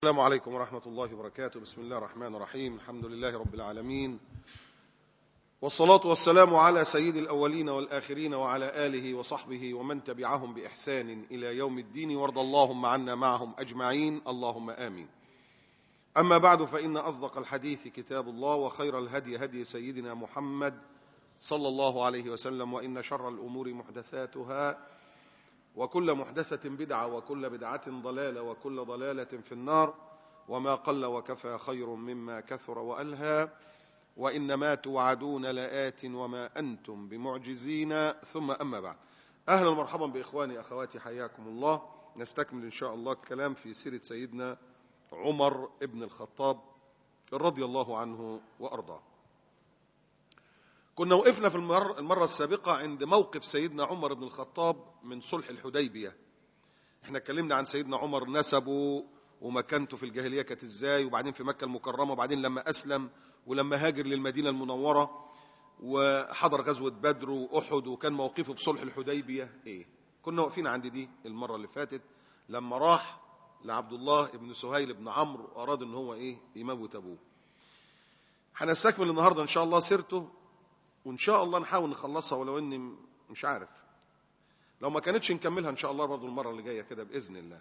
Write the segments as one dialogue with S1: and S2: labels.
S1: السلام عليكم ورحمة الله وبركاته بسم الله الرحمن الرحيم الحمد لله رب العالمين والصلاة والسلام على سيد الأولين والآخرين وعلى آله وصحبه ومن تبعهم بإحسان إلى يوم الدين وارض اللهم عنا معهم أجمعين اللهم آمين أما بعد فإن أصدق الحديث كتاب الله وخير الهدي هدي سيدنا محمد صلى الله عليه وسلم وإن شر الأمور محدثاتها وكل محدثة بدعة وكل بدعة ضلالة وكل ضلالة في النار وما قل وكفى خير مما كثر وألهى وإنما توعدون لآت وما أنتم بمعجزين ثم أما بعد أهلا ومرحبا بإخواني أخواتي حياكم الله نستكمل إن شاء الله الكلام في سيرة سيدنا عمر ابن الخطاب رضي الله عنه وأرضاه كنا وقفنا في المرة, المرة السابقة عند موقف سيدنا عمر بن الخطاب من صلح الحديبية احنا اتكلمنا عن سيدنا عمر نسبه ومكانته في الجاهلية كانت ازاي وبعدين في مكة المكرمة وبعدين لما أسلم ولما هاجر للمدينة المنورة وحضر غزوة بدر وأحد وكان موقفه في صلح الحديبية ايه كنا واقفين عند دي المرة اللي فاتت لما راح لعبد الله بن سهيل بن عمرو وأراد ان هو ايه يموت أبوه هنستكمل النهاردة إن شاء الله سيرته وإن شاء الله نحاول نخلصها ولو إني مش عارف لو ما كانتش نكملها إن شاء الله برضو المرة اللي جاية كده بإذن الله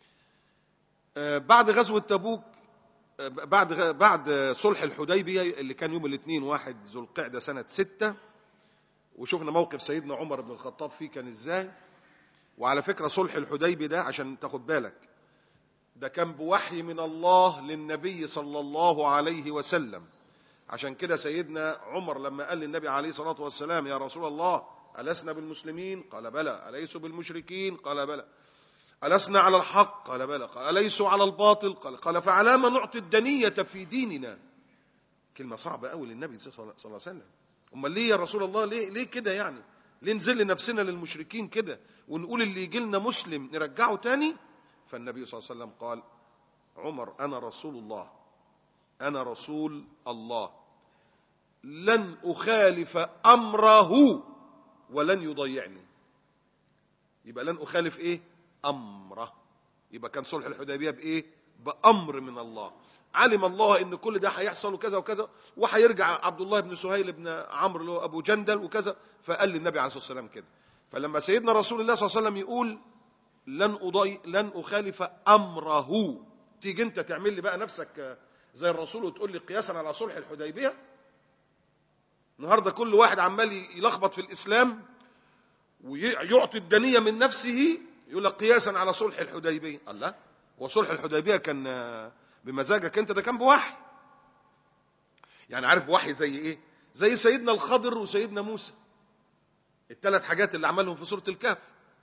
S1: آه بعد غزوة تبوك آه بعد غ... بعد صلح الحديبية اللي كان يوم الاثنين واحد ذو القعدة سنة ستة وشفنا موقف سيدنا عمر بن الخطاب فيه كان إزاي وعلى فكرة صلح الحديبية ده عشان تاخد بالك ده كان بوحي من الله للنبي صلى الله عليه وسلم عشان كده سيدنا عمر لما قال للنبي عليه الصلاة والسلام يا رسول الله ألسنا بالمسلمين قال بلى أليسوا بالمشركين قال بلى ألسنا على الحق قال بلى قال أليسوا على الباطل قال, قال فعلى ما نعطي الدنية في ديننا كلمة صعبة قوي للنبي صلى الله عليه وسلم أمال ليه يا رسول الله ليه, ليه كده يعني ليه نزل نفسنا للمشركين كده ونقول اللي يجي لنا مسلم نرجعه تاني فالنبي صلى الله عليه وسلم قال عمر أنا رسول الله أنا رسول الله لن أخالف أمره ولن يضيعني يبقى لن أخالف إيه أمره يبقى كان صلح الحديبية بإيه بأمر من الله علم الله ان كل ده هيحصل وكذا وكذا وهيرجع عبد الله بن سهيل بن عمرو اللي هو ابو جندل وكذا فقال للنبي عليه الصلاه والسلام كده فلما سيدنا رسول الله صلى الله عليه وسلم يقول لن أضي لن اخالف امره تيجي انت تعمل لي بقى نفسك زي الرسول وتقول لي قياسا على صلح الحديبيه النهارده كل واحد عمال يلخبط في الاسلام ويعطي الدنيه من نفسه يقول لك قياسا على صلح الحديبيه الله هو صلح الحديبيه كان بمزاجك انت ده كان بوحي يعني عارف بوحي زي ايه زي سيدنا الخضر وسيدنا موسى الثلاث حاجات اللي عملهم في سوره الكهف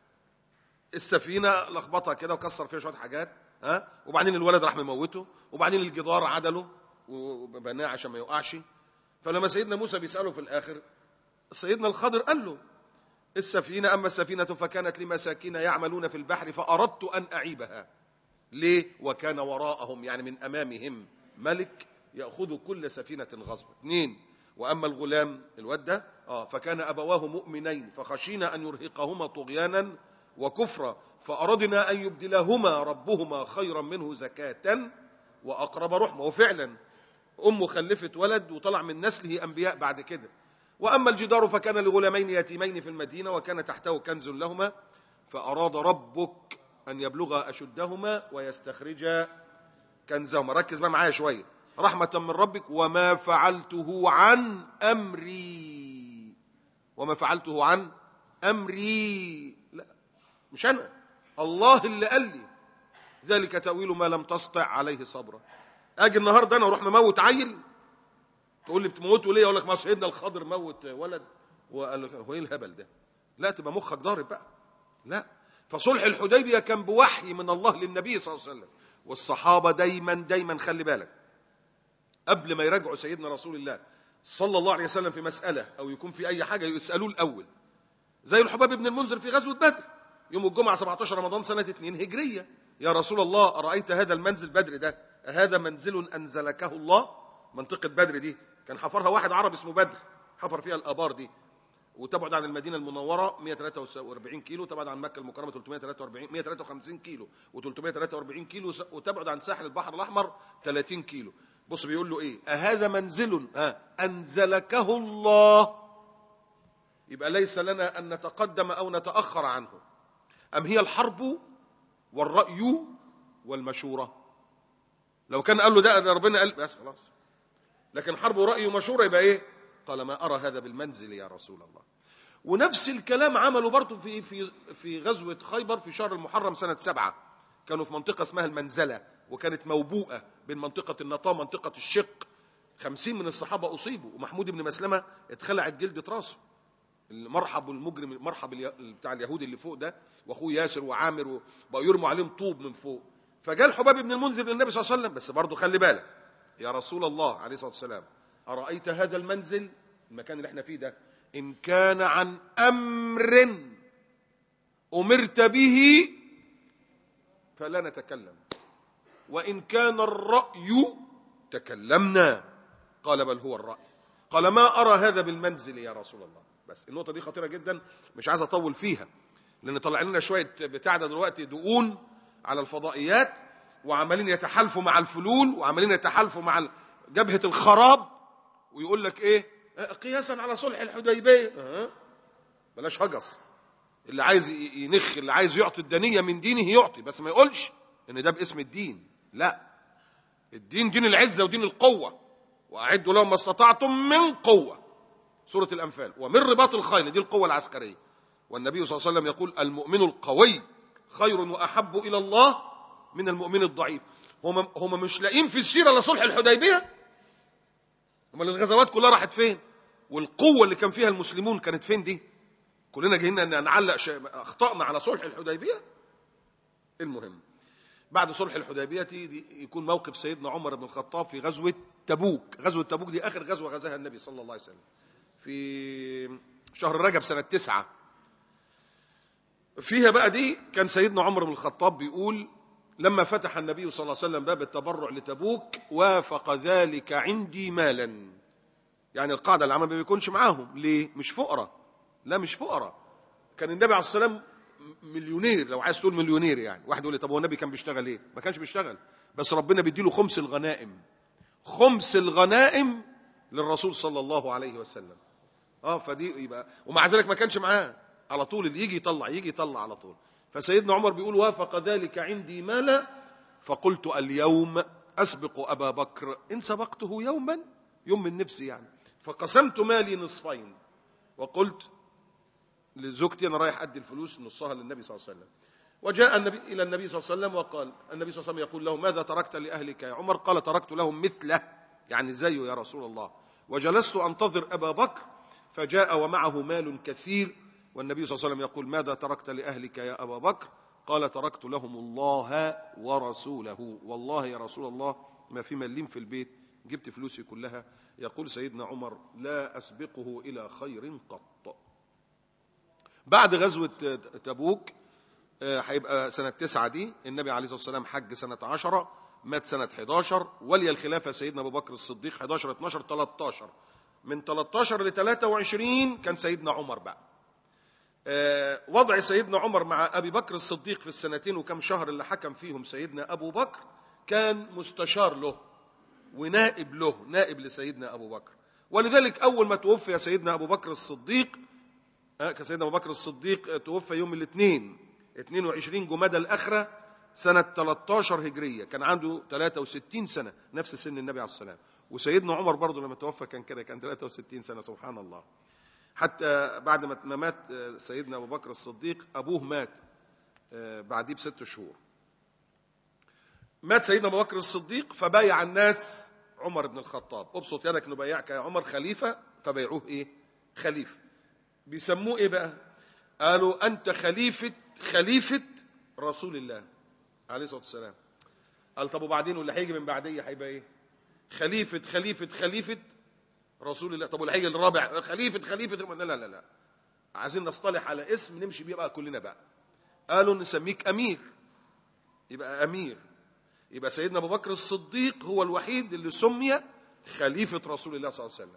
S1: السفينه لخبطها كده وكسر فيها شويه حاجات ها وبعدين الولد راح مموته وبعدين الجدار عدله وبناه عشان ما يقعش فلما سيدنا موسى بيساله في الاخر سيدنا الخضر قال له السفينه اما السفينه فكانت لمساكين يعملون في البحر فاردت ان اعيبها ليه وكان وراءهم يعني من امامهم ملك ياخذ كل سفينه غصبا اثنين واما الغلام الواد ده اه فكان ابواه مؤمنين فخشينا ان يرهقهما طغيانا وكفرا فاردنا ان يبدلهما ربهما خيرا منه زكاه واقرب رحمه وفعلا امه خلفت ولد وطلع من نسله انبياء بعد كده واما الجدار فكان لغلامين يتيمين في المدينه وكان تحته كنز لهما فاراد ربك أن يبلغ أشدهما ويستخرج كنزهما ركز بقى معايا شوية رحمة من ربك وما فعلته عن أمري وما فعلته عن أمري لا مش أنا الله اللي قال لي ذلك تأويل ما لم تستطع عليه صبرا أجي النهاردة أنا أروح مموت عيل تقول لي بتموته ليه أقول لك ما سيدنا الخضر موت ولد وقال لك هو إيه الهبل ده لا تبقى مخك ضارب بقى لا فصلح الحديبية كان بوحي من الله للنبي صلى الله عليه وسلم والصحابة دايما دايما خلي بالك قبل ما يراجعوا سيدنا رسول الله صلى الله عليه وسلم في مسألة أو يكون في أي حاجة يسألوه الأول زي الحباب بن المنذر في غزوة بدر يوم الجمعة 17 رمضان سنة 2 هجرية يا رسول الله أرأيت هذا المنزل بدر ده هذا منزل أنزلكه الله منطقة بدر دي كان حفرها واحد عربي اسمه بدر حفر فيها الآبار دي وتبعد عن المدينة المنورة 143 كيلو تبعد عن مكة المكرمة 343 153 كيلو و343 كيلو وتبعد عن ساحل البحر الأحمر 30 كيلو بص بيقول له إيه أهذا منزل ها أنزلكه الله يبقى ليس لنا أن نتقدم أو نتأخر عنه أم هي الحرب والرأي والمشورة لو كان قال له ده ده ربنا قال بس خلاص لكن حرب ورأي ومشورة يبقى إيه قال ما أرى هذا بالمنزل يا رسول الله ونفس الكلام عملوا برضه في في في غزوة خيبر في شهر المحرم سنة سبعة كانوا في منطقة اسمها المنزلة وكانت موبوءة بين منطقة النطاة ومنطقة الشق خمسين من الصحابة أصيبوا ومحمود بن مسلمة اتخلعت جلدة راسه المرحب المجرم المرحب الي- بتاع اليهودي اللي فوق ده واخوه ياسر وعامر وبقوا يرموا عليهم طوب من فوق فجاء الحباب بن المنذر للنبي صلى الله عليه وسلم بس برضه خلي بالك يا رسول الله عليه الصلاه والسلام ارايت هذا المنزل المكان اللي احنا فيه ده ان كان عن امر امرت به فلا نتكلم وان كان الراي تكلمنا قال بل هو الراي قال ما ارى هذا بالمنزل يا رسول الله بس النقطه دي خطيره جدا مش عايز اطول فيها لان طلع لنا شويه بتاع ده دلوقتي دقون على الفضائيات وعمالين يتحالفوا مع الفلول وعمالين يتحالفوا مع جبهه الخراب ويقول لك ايه آه، قياسا على صلح الحديبيه أه. بلاش هجس اللي عايز ي- ينخ اللي عايز يعطي الدنيه من دينه يعطي بس ما يقولش ان ده باسم الدين لا الدين دين العزه ودين القوه واعدوا لهم ما استطعتم من قوه سوره الانفال ومن رباط الخيل دي القوه العسكريه والنبي صلى الله عليه وسلم يقول المؤمن القوي خير واحب الى الله من المؤمن الضعيف هم هم مش لاقيين في السيره لصلح الحديبيه امال الغزوات كلها راحت فين والقوه اللي كان فيها المسلمون كانت فين دي كلنا جايين ان نعلق شيء- اخطائنا على صلح الحديبيه المهم بعد صلح الحديبيه دي يكون موقف سيدنا عمر بن الخطاب في غزوه تبوك غزوه تبوك دي اخر غزوه غزاها النبي صلى الله عليه وسلم في شهر رجب سنه تسعة فيها بقى دي كان سيدنا عمر بن الخطاب بيقول لما فتح النبي صلى الله عليه وسلم باب التبرع لتبوك وافق ذلك عندي مالا يعني القاعده العامه ما بيكونش معاهم ليه مش فقراء لا مش فقراء كان النبي عليه الصلاه والسلام مليونير لو عايز تقول مليونير يعني واحد يقول لي طب هو النبي كان بيشتغل ايه ما كانش بيشتغل بس ربنا بيديله خمس الغنائم خمس الغنائم للرسول صلى الله عليه وسلم اه فدي يبقى ومع ذلك ما كانش معاه على طول اللي يجي يطلع يجي يطلع على طول فسيدنا عمر بيقول وافق ذلك عندي مالا فقلت اليوم اسبق ابا بكر ان سبقته يوما يوم من نفسي يعني فقسمت مالي نصفين وقلت لزوجتي انا رايح ادي الفلوس نصها للنبي صلى الله عليه وسلم وجاء النبي الى النبي صلى الله عليه وسلم وقال النبي صلى الله عليه وسلم يقول له ماذا تركت لاهلك يا عمر قال تركت لهم مثله يعني زيه يا رسول الله وجلست انتظر ابا بكر فجاء ومعه مال كثير والنبي صلى الله عليه وسلم يقول ماذا تركت لاهلك يا ابا بكر قال تركت لهم الله ورسوله والله يا رسول الله ما في مليم في البيت جبت فلوسي كلها يقول سيدنا عمر لا اسبقه الى خير قط بعد غزوة تبوك آه، هيبقى سنة تسعة دي النبي عليه الصلاة والسلام حج سنة عشرة مات سنة 11 ولي الخلافة سيدنا أبو بكر الصديق 11 12 13 من 13 ل 23 كان سيدنا عمر بقى آه، وضع سيدنا عمر مع أبي بكر الصديق في السنتين وكم شهر اللي حكم فيهم سيدنا أبو بكر كان مستشار له ونائب له نائب لسيدنا أبو بكر ولذلك أول ما توفي سيدنا أبو بكر الصديق آه، كان سيدنا ابو بكر الصديق آه، توفى يوم الاثنين 22 جمادى الاخره سنه 13 هجريه كان عنده 63 سنه نفس سن النبي عليه الصلاه والسلام وسيدنا عمر برضه لما توفى كان كده كان 63 سنه سبحان الله حتى بعد ما ما مات آه، سيدنا ابو بكر الصديق ابوه مات آه، بعديه بست شهور مات سيدنا ابو بكر الصديق فبايع الناس عمر بن الخطاب ابسط يدك نبايعك يا عمر خليفه فبيعوه ايه خليفه بيسموه ايه بقى قالوا انت خليفه خليفه رسول الله عليه الصلاه والسلام قال طب وبعدين واللي هيجي من بعديه هيبقى ايه خليفه خليفه خليفه رسول الله طب واللي هيجي الرابع خليفه خليفه لا لا لا لا عايزين نصطلح على اسم نمشي بيه بقى كلنا بقى قالوا نسميك امير يبقى امير يبقى سيدنا ابو بكر الصديق هو الوحيد اللي سمي خليفه رسول الله صلى الله عليه وسلم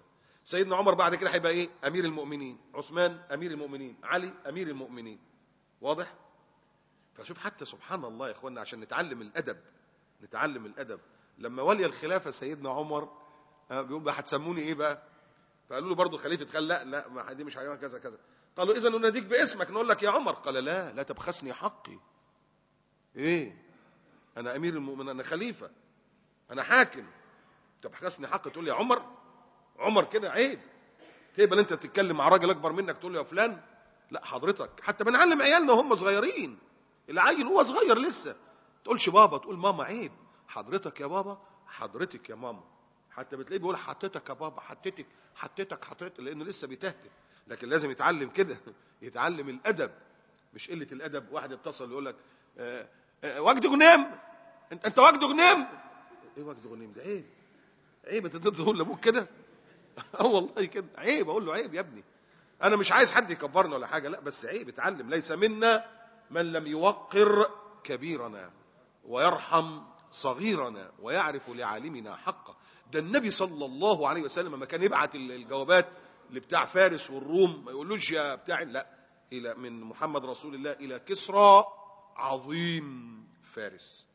S1: سيدنا عمر بعد كده هيبقى ايه امير المؤمنين عثمان امير المؤمنين علي امير المؤمنين واضح فشوف حتى سبحان الله يا اخوانا عشان نتعلم الادب نتعلم الادب لما ولي الخلافه سيدنا عمر آه، بيقول بقى هتسموني ايه بقى فقالوا له برضه خليفه قال لا لا ما دي مش هيعمل كذا كذا قالوا اذا نناديك باسمك نقول لك يا عمر قال لا لا تبخسني حقي ايه انا امير المؤمنين انا خليفه انا حاكم تبخسني حقي تقول لي يا عمر عمر كده عيب تقبل انت تتكلم مع راجل اكبر منك تقول له يا فلان لا حضرتك حتى بنعلم عيالنا وهم صغيرين العيل هو صغير لسه تقولش بابا تقول ماما عيب حضرتك يا بابا حضرتك يا ماما حتى بتلاقيه بيقول حطيتك يا بابا حطيتك حطيتك حطيتك لانه لسه بيتهته لكن لازم يتعلم كده يتعلم الادب مش قله الادب واحد يتصل يقول لك آه، آه، وجد غنيم انت انت وجد غنيم ايه وجد غنيم ده عيب عيب انت تقول لابوك كده اه والله كده عيب اقول له عيب يا ابني انا مش عايز حد يكبرنا ولا حاجه لا بس عيب اتعلم ليس منا من لم يوقر كبيرنا ويرحم صغيرنا ويعرف لعالمنا حقه ده النبي صلى الله عليه وسلم لما كان يبعت ال- الجوابات لبتاع فارس والروم ما يقولوش يا بتاع لا الى من محمد رسول الله الى كسرى عظيم فارس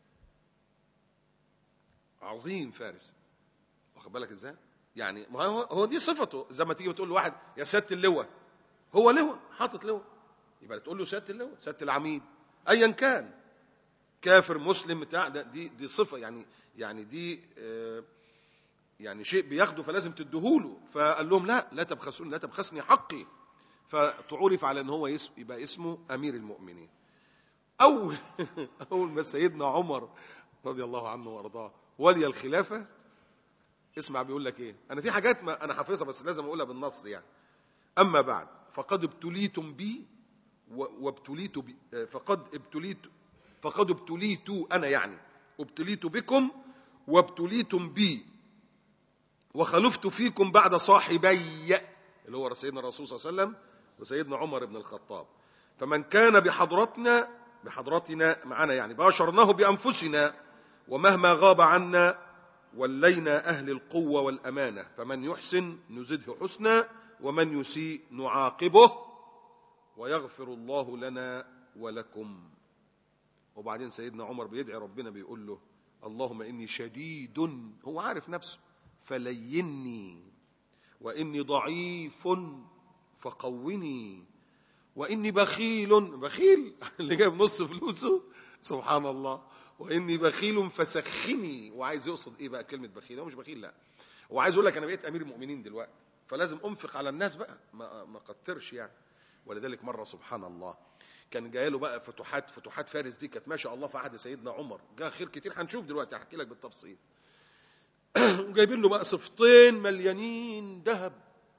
S1: عظيم فارس واخد بالك ازاي يعني ما هو هو دي صفته زي ما تيجي بتقول لواحد يا سياده اللواء هو لواء حاطط لواء يبقى تقول له سياده اللواء سياده العميد ايا كان كافر مسلم بتاع ده دي دي صفه يعني يعني دي آه يعني شيء بياخده فلازم تديهوله فقال لهم لا لا تبخسوني لا تبخسني حقي فتعرف على ان هو يس- يبقى اسمه امير المؤمنين اول اول ما سيدنا عمر رضي الله عنه وارضاه ولي الخلافه اسمع بيقول لك ايه انا في حاجات ما انا حافظها بس لازم اقولها بالنص يعني اما بعد فقد ابتليتم بي و- وابتليت بي آه، فقد ابتليت فقد ابتليت انا يعني ابتليت بكم وابتليتم بي وخلفت فيكم بعد صاحبي اللي هو سيدنا الرسول صلى الله عليه وسلم وسيدنا عمر بن الخطاب فمن كان بحضرتنا بحضرتنا معنا يعني باشرناه بانفسنا ومهما غاب عنا ولينا اهل القوه والامانه فمن يحسن نزده حسنا ومن يسيء نعاقبه ويغفر الله لنا ولكم وبعدين سيدنا عمر بيدعي ربنا بيقول له اللهم اني شديد هو عارف نفسه فليني واني ضعيف فقوني واني بخيل بخيل اللي جايب نص فلوسه سبحان الله واني بخيل فسخني وعايز يقصد ايه بقى كلمه بخيل هو مش بخيل لا هو عايز يقول لك انا بقيت امير المؤمنين دلوقتي فلازم انفق على الناس بقى ما ما قترش يعني ولذلك مره سبحان الله كان جاي له بقى فتوحات فتوحات فارس دي كانت ما شاء الله في عهد سيدنا عمر جاء خير كتير هنشوف دلوقتي هحكي لك بالتفصيل وجايبين له بقى صفتين مليانين ذهب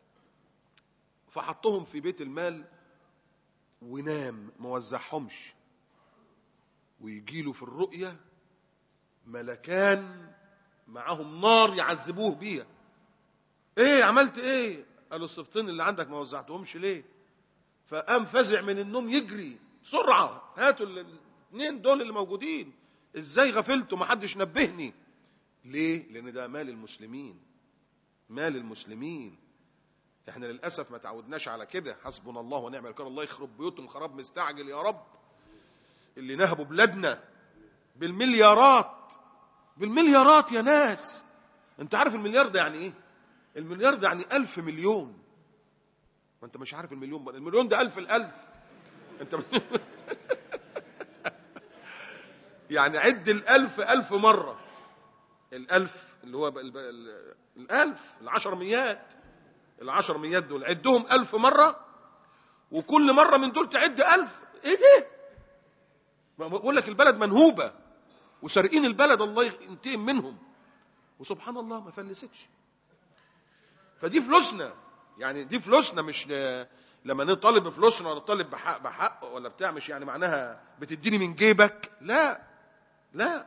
S1: فحطهم في بيت المال ونام ما وزعهمش ويجي له في الرؤية ملكان معاهم نار يعذبوه بيها ايه عملت ايه قالوا الصفتين اللي عندك ما وزعتهمش ليه فقام فزع من النوم يجري بسرعة هاتوا الاثنين دول اللي موجودين ازاي غفلتوا ما حدش نبهني ليه لان ده مال المسلمين مال المسلمين احنا للاسف ما تعودناش على كده حسبنا الله ونعم الوكيل الله يخرب بيوتهم خراب مستعجل يا رب اللي نهبوا بلادنا بالمليارات بالمليارات يا ناس انت عارف المليار ده يعني ايه المليار ده يعني ألف مليون ما انت مش عارف المليون بقى. المليون ده ألف الألف انت يعني عد الألف ألف مرة الألف اللي هو بقى- البقى- ال- الألف العشر ميات العشر ميات دول عدهم ألف مرة وكل مرة من دول تعد ألف إيه ده؟ ما بقول لك البلد منهوبة وسارقين البلد الله ينتقم منهم وسبحان الله ما فلستش فدي فلوسنا يعني دي فلوسنا مش ل- لما نطالب بفلوسنا ولا نطالب بحق بحق ولا بتاع مش يعني معناها بتديني من جيبك لا لا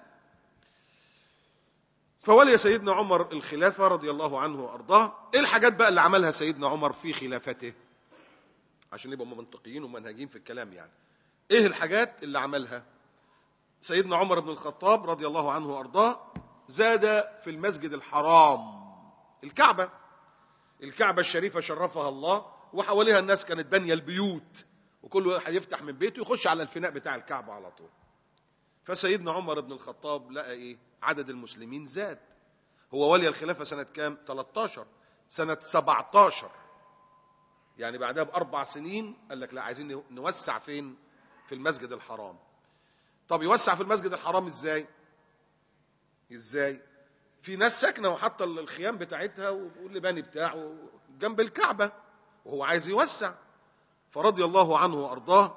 S1: فولي سيدنا عمر الخلافة رضي الله عنه وأرضاه إيه الحاجات بقى اللي عملها سيدنا عمر في خلافته عشان نبقى منطقيين ومنهجين في الكلام يعني إيه الحاجات اللي عملها سيدنا عمر بن الخطاب رضي الله عنه وأرضاه زاد في المسجد الحرام الكعبة الكعبة الشريفة شرفها الله وحواليها الناس كانت بانية البيوت وكل واحد يفتح من بيته يخش على الفناء بتاع الكعبة على طول فسيدنا عمر بن الخطاب لقى ايه عدد المسلمين زاد هو ولي الخلافة سنة كام 13 سنة 17 يعني بعدها بأربع سنين قال لك لا عايزين نوسع فين في المسجد الحرام طب يوسع في المسجد الحرام ازاي ازاي في ناس ساكنه وحاطه الخيام بتاعتها واللباني بتاعه جنب الكعبه وهو عايز يوسع فرضي الله عنه وارضاه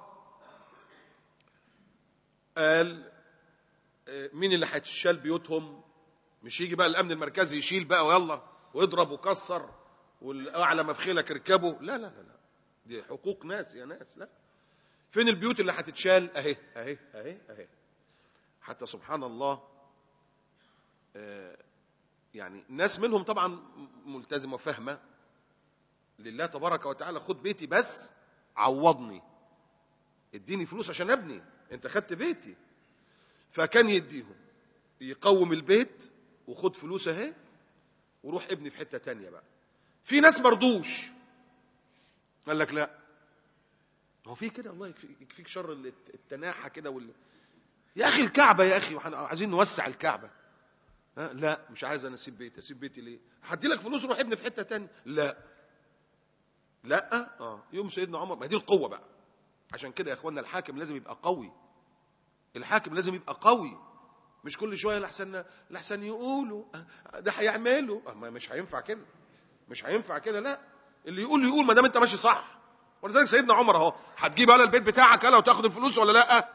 S1: قال آه، مين اللي هيتشال بيوتهم مش يجي بقى الامن المركزي يشيل بقى ويلا ويضرب وكسر والاعلى مفخلك اركبه لا لا لا لا دي حقوق ناس يا ناس لا فين البيوت اللي هتتشال اهي اهي اهي اهي حتى سبحان الله آه، يعني ناس منهم طبعا ملتزمه وفاهمه لله تبارك وتعالى خد بيتي بس عوضني اديني فلوس عشان ابني انت خدت بيتي فكان يديهم يقوم البيت وخد فلوس اهي وروح ابني في حته تانية بقى في ناس مرضوش قال لك لا هو في كده الله يكفي- يكفيك شر الت- التناحة كده وال... يا اخي الكعبه يا اخي وحن- عايزين نوسع الكعبه ها لا مش عايز انا اسيب بيتي اسيب بيتي ليه هدي لك فلوس روح ابني في حته تانية لا لا اه يوم سيدنا عمر ما دي القوه بقى عشان كده يا اخوانا الحاكم لازم يبقى قوي الحاكم لازم يبقى قوي مش كل شويه لحسن لحسن يقولوا آه، ده هيعملوا آه، ما مش هينفع كده مش هينفع كده لا اللي يقول يقول ما دام انت ماشي صح ولذلك سيدنا عمر اهو هتجيب على البيت بتاعك يلا وتاخد الفلوس ولا لا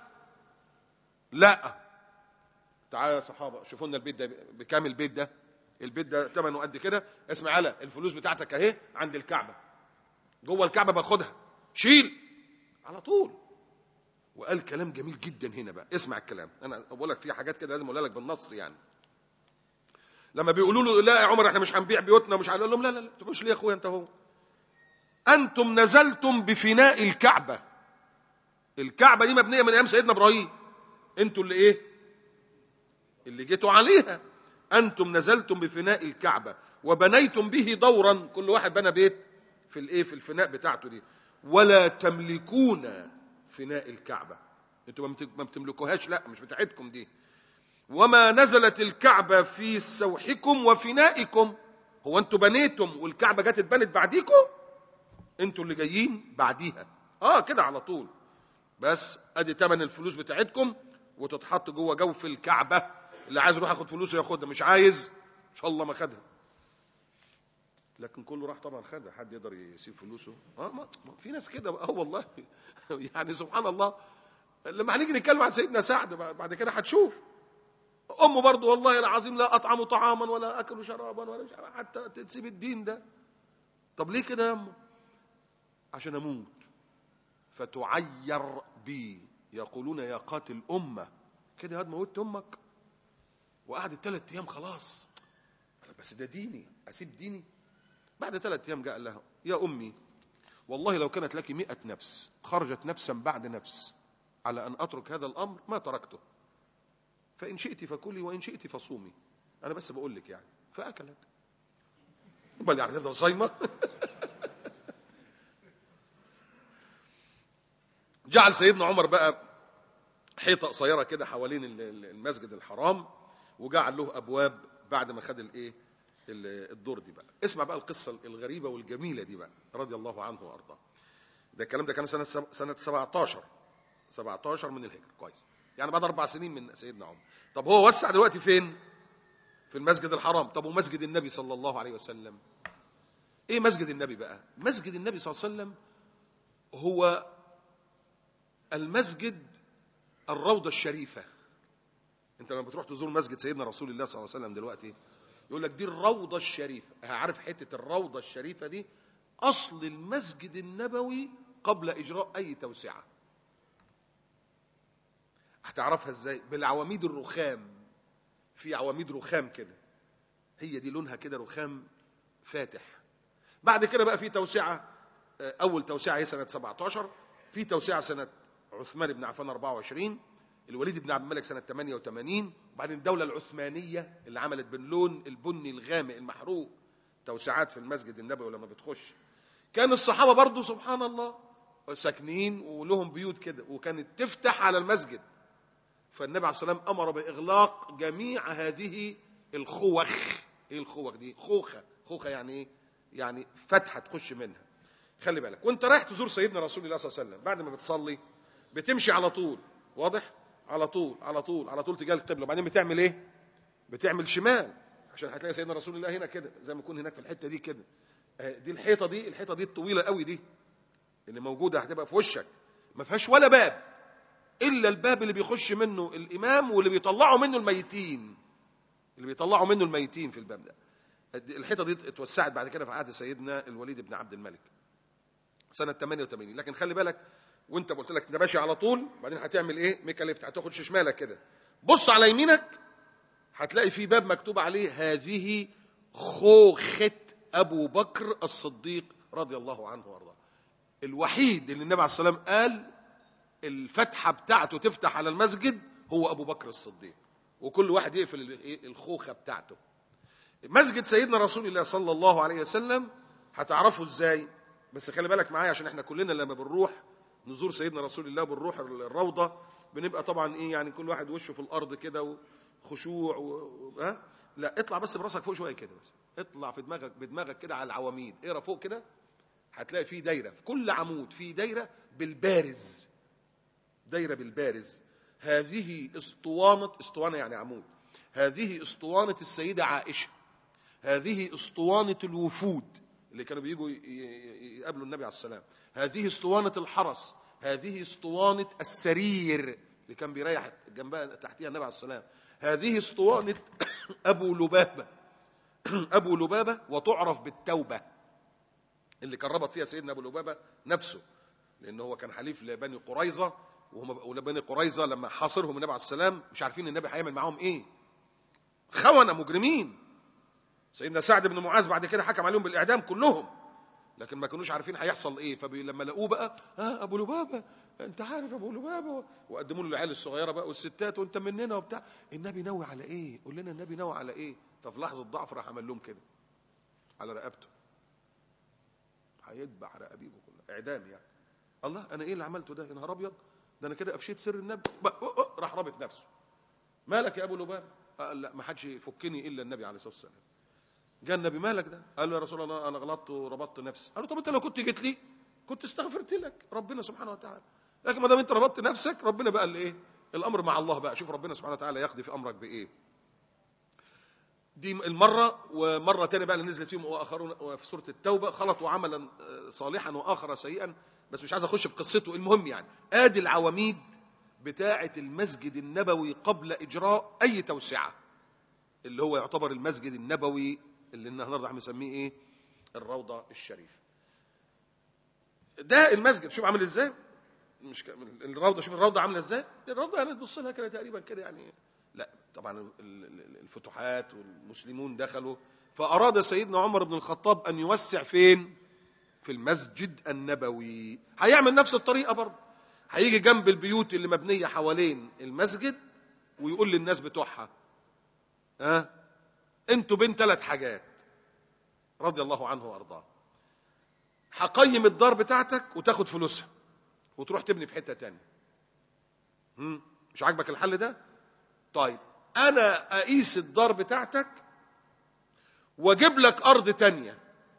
S1: لا تعالوا يا صحابه شوفوا لنا البيت ده بكام البيت ده البيت ده ثمنه قد كده اسمع على الفلوس بتاعتك اهي عند الكعبه جوه الكعبه باخدها شيل على طول وقال كلام جميل جدا هنا بقى اسمع الكلام انا بقول لك في حاجات كده لازم اقولها لك بالنص يعني لما بيقولوا له لا يا عمر احنا مش هنبيع بيوتنا مش هنقول لهم لا لا لا تبقوش ليه يا اخويا انت هو انتم نزلتم بفناء الكعبه الكعبه دي مبنيه من ايام سيدنا ابراهيم انتوا اللي ايه اللي جيتوا عليها انتم نزلتم بفناء الكعبه وبنيتم به دورا كل واحد بنى بيت في الايه في الفناء بتاعته دي ولا تملكون فناء الكعبه انتوا ما بت- ما بتملكوهاش لا مش بتاعتكم دي وما نزلت الكعبه في سوحكم وفنائكم هو انتوا بنيتم والكعبه جت اتبنت بعديكم انتوا اللي جايين بعديها اه كده على طول بس ادي تمن الفلوس بتاعتكم وتتحط جوه جوف الكعبه اللي عايز يروح ياخد فلوسه ياخدها مش عايز ان شاء الله ما خدها لكن كله راح طبعا خدها حد يقدر يسيب فلوسه اه ما ما في ناس كده اه والله يعني سبحان الله لما هنيجي نتكلم عن سيدنا سعد بعد كده هتشوف امه برضه والله العظيم لا اطعم طعاما ولا اكل شرابا ولا مش عارف حتى تسيب الدين ده طب ليه كده يا امه عشان اموت فتعير بي يقولون يا قاتل امه كده يا واد موتت امك وقعدت ثلاث ايام خلاص قال بس ده ديني اسيب ديني بعد ثلاث ايام جاء لها يا امي والله لو كانت لك مئة نفس خرجت نفسا بعد نفس على ان اترك هذا الامر ما تركته فان شئت فكلي وان شئت فصومي انا بس بقول لك يعني فاكلت امال يعني تفضل صايمه جعل سيدنا عمر بقى حيطه قصيره كده حوالين ال- ال- المسجد الحرام وجعل له ابواب بعد ما خد الايه ال- الدور دي بقى اسمع بقى القصه الغريبه والجميله دي بقى رضي الله عنه وارضاه ده الكلام ده كان سنه سب- سنه 17 17 من الهجره كويس يعني بعد اربع سنين من سيدنا عمر طب هو وسع دلوقتي فين في المسجد الحرام طب ومسجد النبي صلى الله عليه وسلم ايه مسجد النبي بقى مسجد النبي صلى الله عليه وسلم هو المسجد الروضة الشريفة انت لما بتروح تزور مسجد سيدنا رسول الله صلى الله عليه وسلم دلوقتي يقول لك دي الروضة الشريفة عارف حتة الروضة الشريفة دي أصل المسجد النبوي قبل إجراء أي توسعة هتعرفها ازاي بالعواميد الرخام في عواميد رخام كده هي دي لونها كده رخام فاتح بعد كده بقى في توسعة آه، أول توسعة هي سنة 17 في توسعة سنة عثمان بن عفان 24 الوليد بن عبد الملك سنة 88 وبعدين الدولة العثمانية اللي عملت باللون البني الغامق المحروق توسعات في المسجد النبوي لما بتخش كان الصحابه برضو سبحان الله ساكنين ولهم بيوت كده وكانت تفتح على المسجد فالنبي عليه الصلاه والسلام امر باغلاق جميع هذه الخوخ ايه الخوخ دي خوخه خوخه يعني ايه يعني فتحه تخش منها خلي بالك وانت رايح تزور سيدنا رسول الله صلى الله عليه وسلم بعد ما بتصلي بتمشي على طول واضح على طول على طول على طول تجاه القبله وبعدين بتعمل ايه بتعمل شمال عشان هتلاقي سيدنا رسول الله هنا كده زي ما يكون هناك في الحته دي كده آه، دي الحيطه دي الحيطه دي الطويله قوي دي اللي موجوده هتبقى في وشك ما فيهاش ولا باب الا الباب اللي بيخش منه الامام واللي بيطلعوا منه الميتين اللي بيطلعوا منه الميتين في الباب ده الحيطه دي اتوسعت بعد كده في عهد سيدنا الوليد بن عبد الملك سنه 88 لكن خلي بالك وانت قلت لك ده ماشي على طول بعدين هتعمل ايه ميكا ليفت هتاخد شمالك كده بص على يمينك هتلاقي في باب مكتوب عليه هذه خوخة أبو بكر الصديق رضي الله عنه وارضاه الوحيد اللي النبي عليه الصلاة والسلام قال الفتحة بتاعته تفتح على المسجد هو أبو بكر الصديق وكل واحد يقفل ال- إيه؟ الخوخة بتاعته مسجد سيدنا رسول الله صلى الله عليه وسلم هتعرفه ازاي بس خلي بالك معايا عشان احنا كلنا لما بنروح نزور سيدنا رسول الله بنروح الروضة بنبقى طبعا ايه يعني كل واحد وشه في الارض كده وخشوع و... و- ها لا اطلع بس براسك فوق شويه كده بس اطلع في دماغك بدماغك كده على العواميد اقرا فوق كده هتلاقي في دايره في كل عمود في دايره بالبارز دايره بالبارز هذه اسطوانه اسطوانه يعني عمود هذه اسطوانه السيده عائشه هذه اسطوانه الوفود اللي كانوا بيجوا ي- ي- يقابلوا النبي عليه السلام هذه اسطوانه الحرس هذه اسطوانه السرير اللي كان بيريح جنبها تحتها النبي عليه السلام هذه اسطوانه ابو لبابه ابو لبابه وتعرف بالتوبه اللي كان ربط فيها سيدنا ابو لبابه نفسه لان هو كان حليف لبني قريظه وهم ولبني قريظه لما حاصرهم النبي عليه السلام مش عارفين النبي هيعمل معاهم ايه خونه مجرمين سيدنا سعد بن معاذ بعد كده حكم عليهم بالاعدام كلهم لكن ما كانوش عارفين هيحصل ايه فلما لقوه بقى ها ابو لبابه انت عارف ابو لبابه وقدموا له العيال الصغيره بقى والستات وانت مننا وبتاع النبي ناوي على ايه قول لنا النبي ناوي على ايه ففي لحظه ضعف راح عمل لهم كده على رقبته هيذبح رقابيبه كلها اعدام يعني الله انا ايه اللي عملته ده يا نهار ابيض ده انا كده افشيت سر النبي بقى أه أه راح رابط نفسه مالك يا ابو لبابه قال لا ما حدش يفكني الا النبي عليه الصلاه والسلام جاء النبي مالك ده قال له يا رسول الله انا غلطت وربطت نفسي قال له طب انت لو كنت جيت لي كنت استغفرت لك ربنا سبحانه وتعالى لكن ما دام انت ربطت نفسك ربنا بقى اللي ايه الامر مع الله بقى شوف ربنا سبحانه وتعالى يقضي في امرك بايه دي المرة ومرة تانية بقى اللي نزلت فيهم وآخرون في سورة التوبة خلطوا عملا آه، صالحا وآخر سيئا بس مش عايز أخش في قصته المهم يعني آدي العواميد بتاعة المسجد النبوي قبل إجراء أي توسعة اللي هو يعتبر المسجد النبوي اللي النهارده احنا بنسميه ايه الروضة الشريفة ده المسجد شوف عامل ازاي مش ك... الروضة شوف الروضة عاملة ازاي الروضة يعني تبص لها كده تقريبا كده يعني لا طبعا ال- ال- الفتوحات والمسلمون دخلوا فأراد سيدنا عمر بن الخطاب أن يوسع فين في المسجد النبوي هيعمل نفس الطريقة برضه هيجي جنب البيوت اللي مبنية حوالين المسجد ويقول للناس بتوعها ها انتوا بين ثلاث حاجات رضي الله عنه وارضاه هقيم الدار بتاعتك وتاخد فلوسها وتروح تبني في حته تانية هم؟ مش عاجبك الحل ده طيب انا اقيس الدار بتاعتك واجيب لك ارض تانية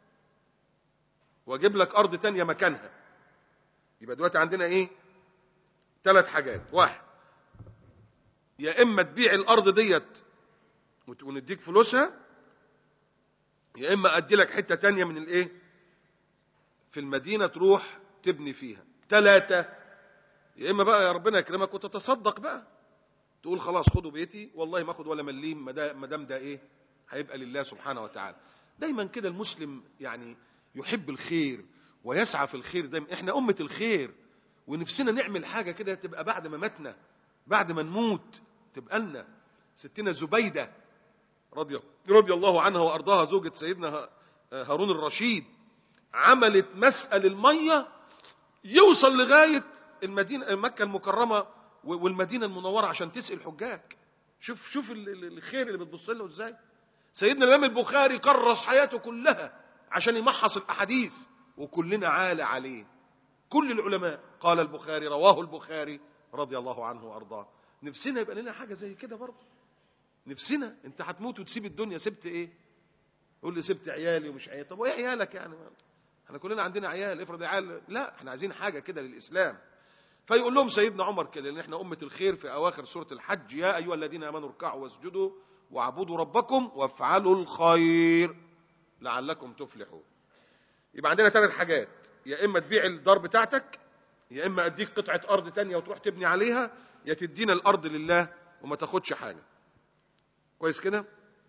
S1: واجيب لك ارض تانية مكانها يبقى دلوقتي عندنا ايه ثلاث حاجات واحد يا اما تبيع الارض ديت وت- ونديك فلوسها يا اما ادي لك حته تانية من الايه في المدينه تروح تبني فيها ثلاثه يا اما بقى يا ربنا يكرمك وتتصدق بقى تقول خلاص خدوا بيتي والله ما اخد ولا مليم ما دا- ما دام ده ايه هيبقى لله سبحانه وتعالى دايما كده المسلم يعني يحب الخير ويسعى في الخير دايما احنا امه الخير ونفسنا نعمل حاجه كده تبقى بعد ما ماتنا بعد ما نموت تبقى لنا ستنا زبيده رضي رضي الله عنها وارضاها زوجة سيدنا ه- هارون الرشيد عملت مسأل المية يوصل لغاية المدينة مكة المكرمة و- والمدينة المنورة عشان تسقي الحجاج شوف شوف ال- ال- الخير اللي بتبص له ازاي سيدنا الإمام البخاري كرس حياته كلها عشان يمحص الأحاديث وكلنا عال عليه كل العلماء قال البخاري رواه البخاري رضي الله عنه وأرضاه نفسنا يبقى لنا حاجة زي كده برضه نفسنا انت هتموت وتسيب الدنيا سبت ايه يقول لي سبت عيالي ومش عيالي طب وايه عيالك يعني احنا كلنا عندنا عيال افرض عيال لا احنا عايزين حاجه كده للاسلام فيقول لهم سيدنا عمر كده لان احنا امه الخير في اواخر سوره الحج يا ايها الذين امنوا اركعوا واسجدوا واعبدوا ربكم وافعلوا الخير لعلكم تفلحون يبقى عندنا ثلاث حاجات يا اما تبيع الدار بتاعتك يا اما اديك قطعه ارض تانية وتروح تبني عليها يا تدينا الارض لله وما تاخدش حاجه كويس كده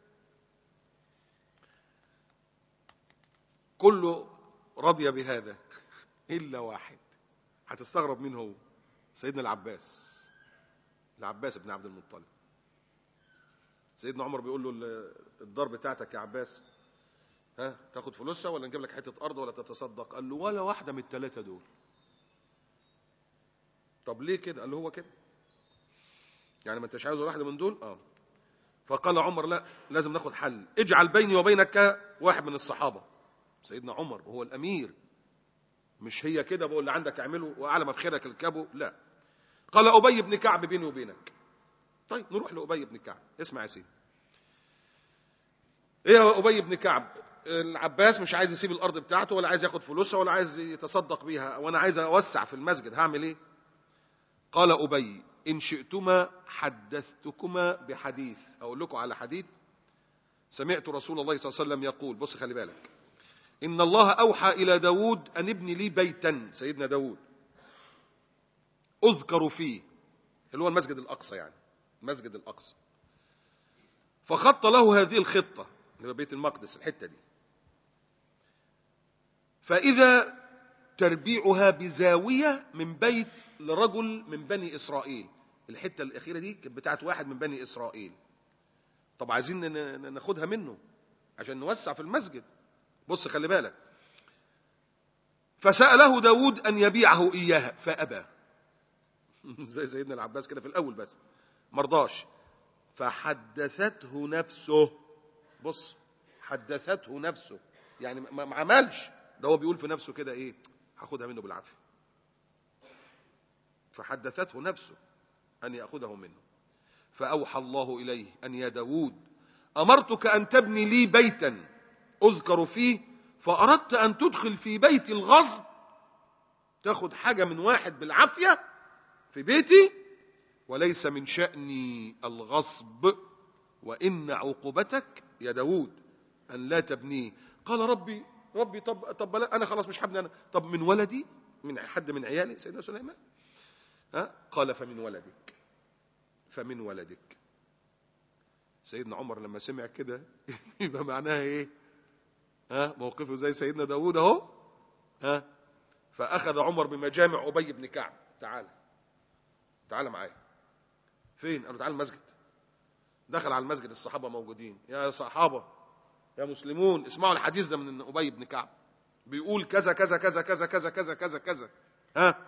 S1: كله رضي بهذا الا واحد هتستغرب مين هو سيدنا العباس العباس بن عبد المطلب سيدنا عمر بيقول له الدار بتاعتك يا عباس ها تاخد فلوسها ولا نجيب لك حته ارض ولا تتصدق قال له ولا واحده من الثلاثه دول طب ليه كده قال له هو كده يعني ما انتش عاوز ولا واحده من دول اه فقال عمر لا لازم ناخد حل اجعل بيني وبينك واحد من الصحابه سيدنا عمر وهو الامير مش هي كده بقول اللي عندك اعمله واعلى ما في خيرك الكبه لا قال ابي بن كعب بيني وبينك طيب نروح لابي بن كعب اسمع يا سيدي ايه يا ابي بن كعب العباس مش عايز يسيب الارض بتاعته ولا عايز ياخد فلوسها ولا عايز يتصدق بيها وانا عايز اوسع في المسجد هعمل ايه قال ابي ان شئتما حدثتكما بحديث اقول لكم على حديث سمعت رسول الله صلى الله عليه وسلم يقول بص خلي بالك إن الله أوحى إلى داود أن ابني لي بيتا سيدنا داود أذكر فيه اللي هو المسجد الأقصى يعني المسجد الأقصى فخط له هذه الخطة اللي هو بيت المقدس الحتة دي فإذا تربيعها بزاوية من بيت لرجل من بني إسرائيل الحتة الأخيرة دي كانت بتاعت واحد من بني إسرائيل طب عايزين ناخدها منه عشان نوسع في المسجد بص خلي بالك فسأله داود أن يبيعه إياها فأبى زي سيدنا العباس كده في الأول بس مرضاش فحدثته نفسه بص حدثته نفسه يعني ما عملش ده هو بيقول في نفسه كده ايه هاخدها منه بالعافيه فحدثته نفسه ان ياخذه منه فاوحى الله اليه ان يا داود امرتك ان تبني لي بيتا اذكر فيه فاردت ان تدخل في بيتي الغصب تاخد حاجه من واحد بالعافيه في بيتي وليس من شاني الغصب وان عقوبتك يا داود ان لا تبنيه قال ربي ربي طب طب لا انا خلاص مش هبني انا طب من ولدي من حد من عيالي سيدنا سليمان ها قال فمن ولدك فمن ولدك سيدنا عمر لما سمع كده يبقى معناها ايه ها موقفه زي سيدنا داوود اهو ها فاخذ عمر بمجامع ابي بن كعب تعال تعال معايا فين قالوا تعال المسجد دخل على المسجد الصحابه موجودين يا صحابه يا مسلمون اسمعوا الحديث ده من ابي بن كعب بيقول كذا كذا كذا كذا كذا كذا كذا كذا ها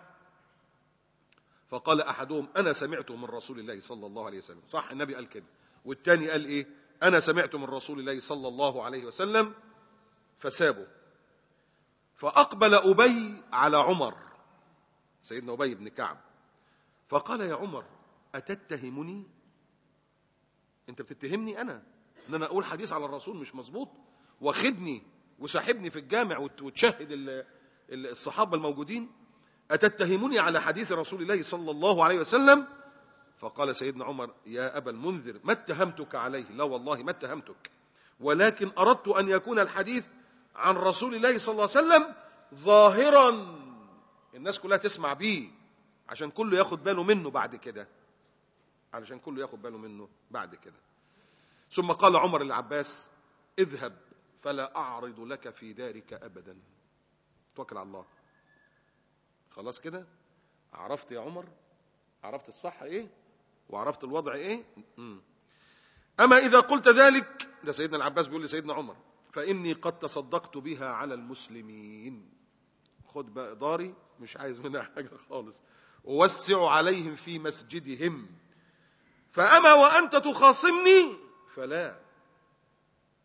S1: فقال احدهم انا سمعته من رسول الله صلى الله عليه وسلم صح النبي قال كده والتاني قال ايه انا سمعت من رسول الله صلى الله عليه وسلم فسابوا فاقبل ابي على عمر سيدنا ابي بن كعب فقال يا عمر اتتهمني انت بتتهمني انا ان انا اقول حديث على الرسول مش مظبوط واخدني وساحبني في الجامع وتشهد الصحابه الموجودين اتتهمني على حديث رسول الله صلى الله عليه وسلم فقال سيدنا عمر يا ابا المنذر ما اتهمتك عليه لا والله ما اتهمتك ولكن اردت ان يكون الحديث عن رسول الله صلى الله عليه وسلم ظاهرا الناس كلها تسمع بيه عشان كله ياخد باله منه بعد كده علشان كله ياخد باله منه بعد كده ثم قال عمر للعباس اذهب فلا أعرض لك في دارك أبدا توكل على الله خلاص كده عرفت يا عمر عرفت الصح ايه وعرفت الوضع ايه مم. أما إذا قلت ذلك ده سيدنا العباس بيقول لسيدنا عمر فإني قد تصدقت بها على المسلمين خد بقى داري مش عايز منها حاجة خالص ووسع عليهم في مسجدهم فأما وأنت تخاصمني فلا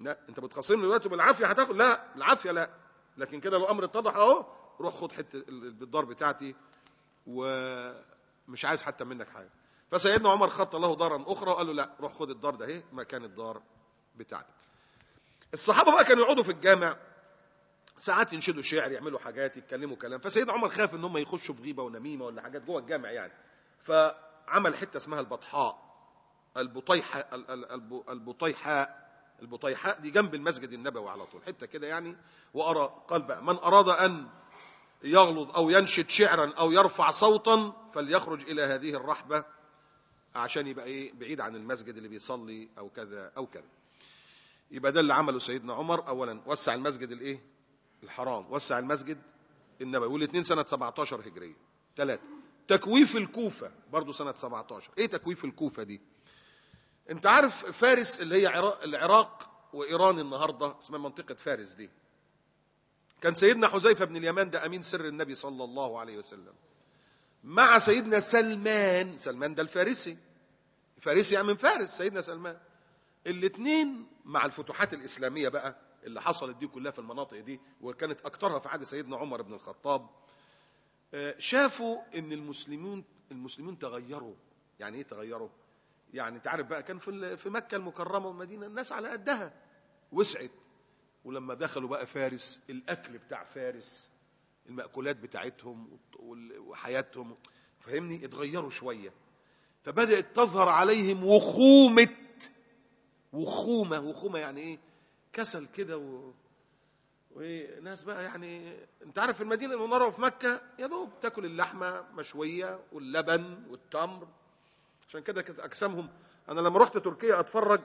S1: لا انت بتخاصمني دلوقتي بالعافيه هتاخد لا العافيه لا لكن كده لو الامر اتضح اهو روح خد حته ال- بالدار بتاعتي ومش عايز حتى منك حاجه فسيدنا عمر خط له دارا اخرى وقال له لا روح خد الدار ده اهي مكان الدار بتاعتك الصحابه بقى كانوا يقعدوا في الجامع ساعات ينشدوا شعر يعملوا حاجات يتكلموا كلام فسيدنا عمر خاف ان هم يخشوا في غيبه ونميمه ولا حاجات جوه الجامع يعني فعمل حته اسمها البطحاء البطيحة ال- ال- الب- البطيحاء البطيحاء دي جنب المسجد النبوي على طول حته كده يعني وارى قال بقى من اراد ان يغلظ او ينشد شعرا او يرفع صوتا فليخرج الى هذه الرحبه عشان يبقى ايه بعيد عن المسجد اللي بيصلي او كذا او كذا يبقى ده اللي عمله سيدنا عمر اولا وسع المسجد الايه الحرام وسع المسجد النبوي والاثنين سنه 17 هجريه ثلاثه تكويف الكوفه برضه سنه 17 ايه تكويف الكوفه دي انت عارف فارس اللي هي عراق العراق وايران النهارده اسمها منطقه فارس دي كان سيدنا حذيفه بن اليمان ده امين سر النبي صلى الله عليه وسلم مع سيدنا سلمان سلمان ده الفارسي فارسي يعني من فارس سيدنا سلمان الاثنين مع الفتوحات الاسلاميه بقى اللي حصلت دي كلها في المناطق دي وكانت اكثرها في عهد سيدنا عمر بن الخطاب آه، شافوا ان المسلمون المسلمون تغيروا يعني ايه تغيروا يعني انت عارف بقى كان في ال- في مكه المكرمه والمدينه الناس على قدها وسعت ولما دخلوا بقى فارس الاكل بتاع فارس المأكولات بتاعتهم والط- وال- وحياتهم فاهمني اتغيروا شويه فبدأت تظهر عليهم وخومه وخومه وخومه يعني ايه كسل كده و... وناس بقى يعني انت عارف في المدينه المنوره وفي مكه يا دوب تاكل اللحمه مشويه واللبن والتمر عشان كده كانت اجسامهم انا لما رحت تركيا اتفرج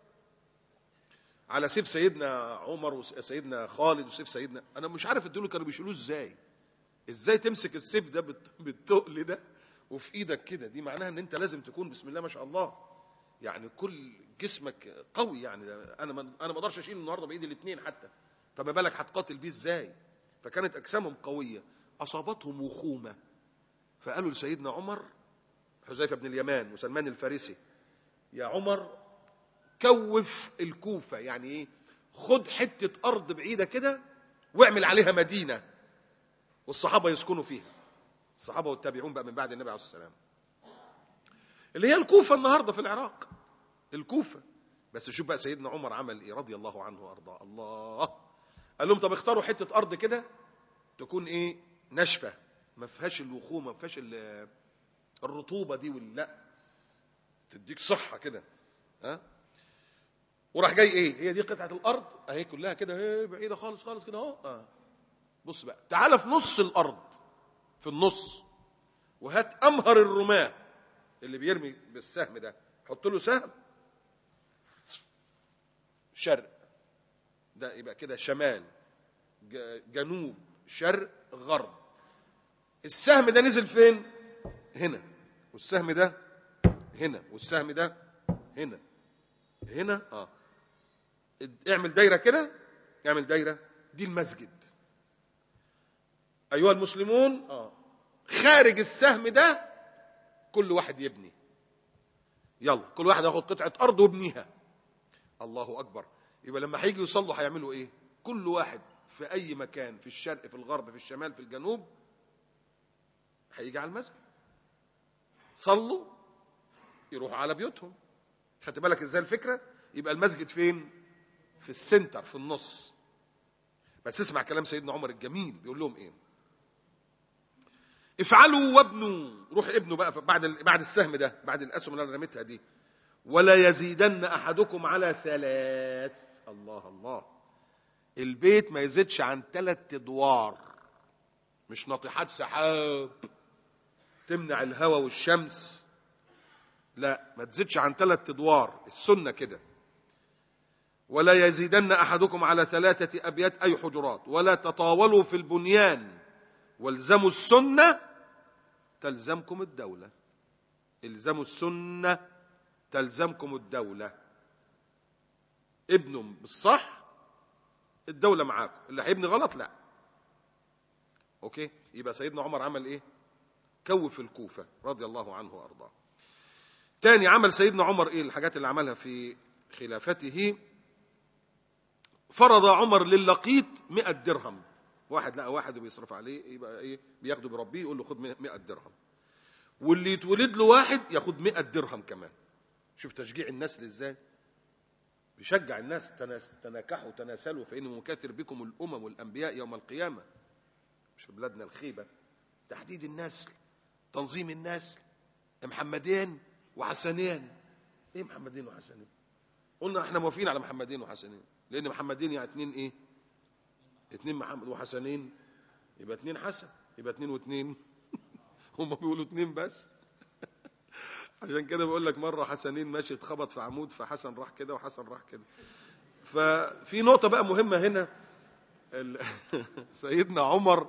S1: على سيف سيدنا عمر وسيدنا خالد وسيف سيدنا انا مش عارف الدول كانوا بيشيلوه ازاي ازاي تمسك السيف ده بالت- بالتقل ده وفي ايدك كده دي معناها ان انت لازم تكون بسم الله ما شاء الله يعني كل جسمك قوي يعني ده انا ما انا ما اقدرش اشيل النهارده بايدي الاثنين حتى فما بالك هتقاتل بيه ازاي فكانت اجسامهم قويه اصابتهم وخومه فقالوا لسيدنا عمر حذيفه بن اليمان وسلمان الفارسي يا عمر كوف الكوفه يعني ايه خد حته ارض بعيده كده واعمل عليها مدينه والصحابه يسكنوا فيها الصحابه والتابعون بقى من بعد النبي عليه الصلاه والسلام اللي هي الكوفه النهارده في العراق الكوفه بس شوف بقى سيدنا عمر عمل ايه رضي الله عنه وارضاه الله قال لهم طب اختاروا حته ارض كده تكون ايه ناشفه ما فيهاش الوخومه ما فيهاش ال- الرطوبه دي وال- لا تديك صحه كده ها وراح جاي ايه هي دي قطعه الارض اهي كلها كده اهي بعيده خالص خالص كده اهو اه بص بقى تعالى في نص الارض في النص وهات امهر الرماه اللي بيرمي بالسهم ده حط له سهم شرق ده يبقى كده شمال ج- جنوب شرق غرب السهم ده نزل فين هنا والسهم ده هنا والسهم ده هنا هنا اه اعمل دايره كده اعمل دايره دي المسجد ايها المسلمون اه خارج السهم ده كل واحد يبني يلا كل واحد ياخد قطعه ارض ويبنيها الله اكبر يبقى لما هيجي يصلوا هيعملوا ايه كل واحد في اي مكان في الشرق في الغرب في الشمال في الجنوب هيجي على المسجد صلوا يروحوا على بيوتهم خدت بالك ازاي الفكره يبقى المسجد فين في السنتر في النص بس اسمع كلام سيدنا عمر الجميل بيقول لهم ايه افعلوا وابنوا روح ابنوا بقى بعد ال- بعد السهم ده بعد الاسهم اللي انا رميتها دي ولا يزيدن احدكم على ثلاث الله الله البيت ما يزيدش عن ثلاث ادوار مش ناطحات سحاب تمنع الهواء والشمس لا ما تزيدش عن ثلاث ادوار السنه كده ولا يزيدن احدكم على ثلاثه ابيات اي حجرات ولا تطاولوا في البنيان والزموا السنه تلزمكم الدوله الزموا السنه تلزمكم الدوله ابنوا بالصح الدوله معاكم اللي هيبني غلط لا اوكي يبقى سيدنا عمر عمل ايه كوف الكوفه رضي الله عنه وارضاه تاني عمل سيدنا عمر ايه الحاجات اللي عملها في خلافته فرض عمر للقيط مئة درهم واحد لقى واحد وبيصرف عليه يبقى ايه بياخده بربيه يقول له خد مئة درهم واللي يتولد له واحد ياخد مئة درهم كمان شوف تشجيع النسل ازاي بيشجع الناس تناس تناكحوا تناسلوا فإني مكاثر بكم الأمم والأنبياء يوم القيامة مش في بلادنا الخيبة تحديد النسل تنظيم النسل محمدين وحسنين ايه محمدين وحسنين قلنا احنا موافقين على محمدين وحسنين لان محمدين يعني اتنين ايه اتنين محمد وحسنين يبقى اتنين حسن يبقى اتنين واتنين هم بيقولوا اتنين بس عشان كده بقول لك مره حسنين ماشي اتخبط في عمود فحسن راح كده وحسن راح كده ففي نقطه بقى مهمه هنا ال- سيدنا عمر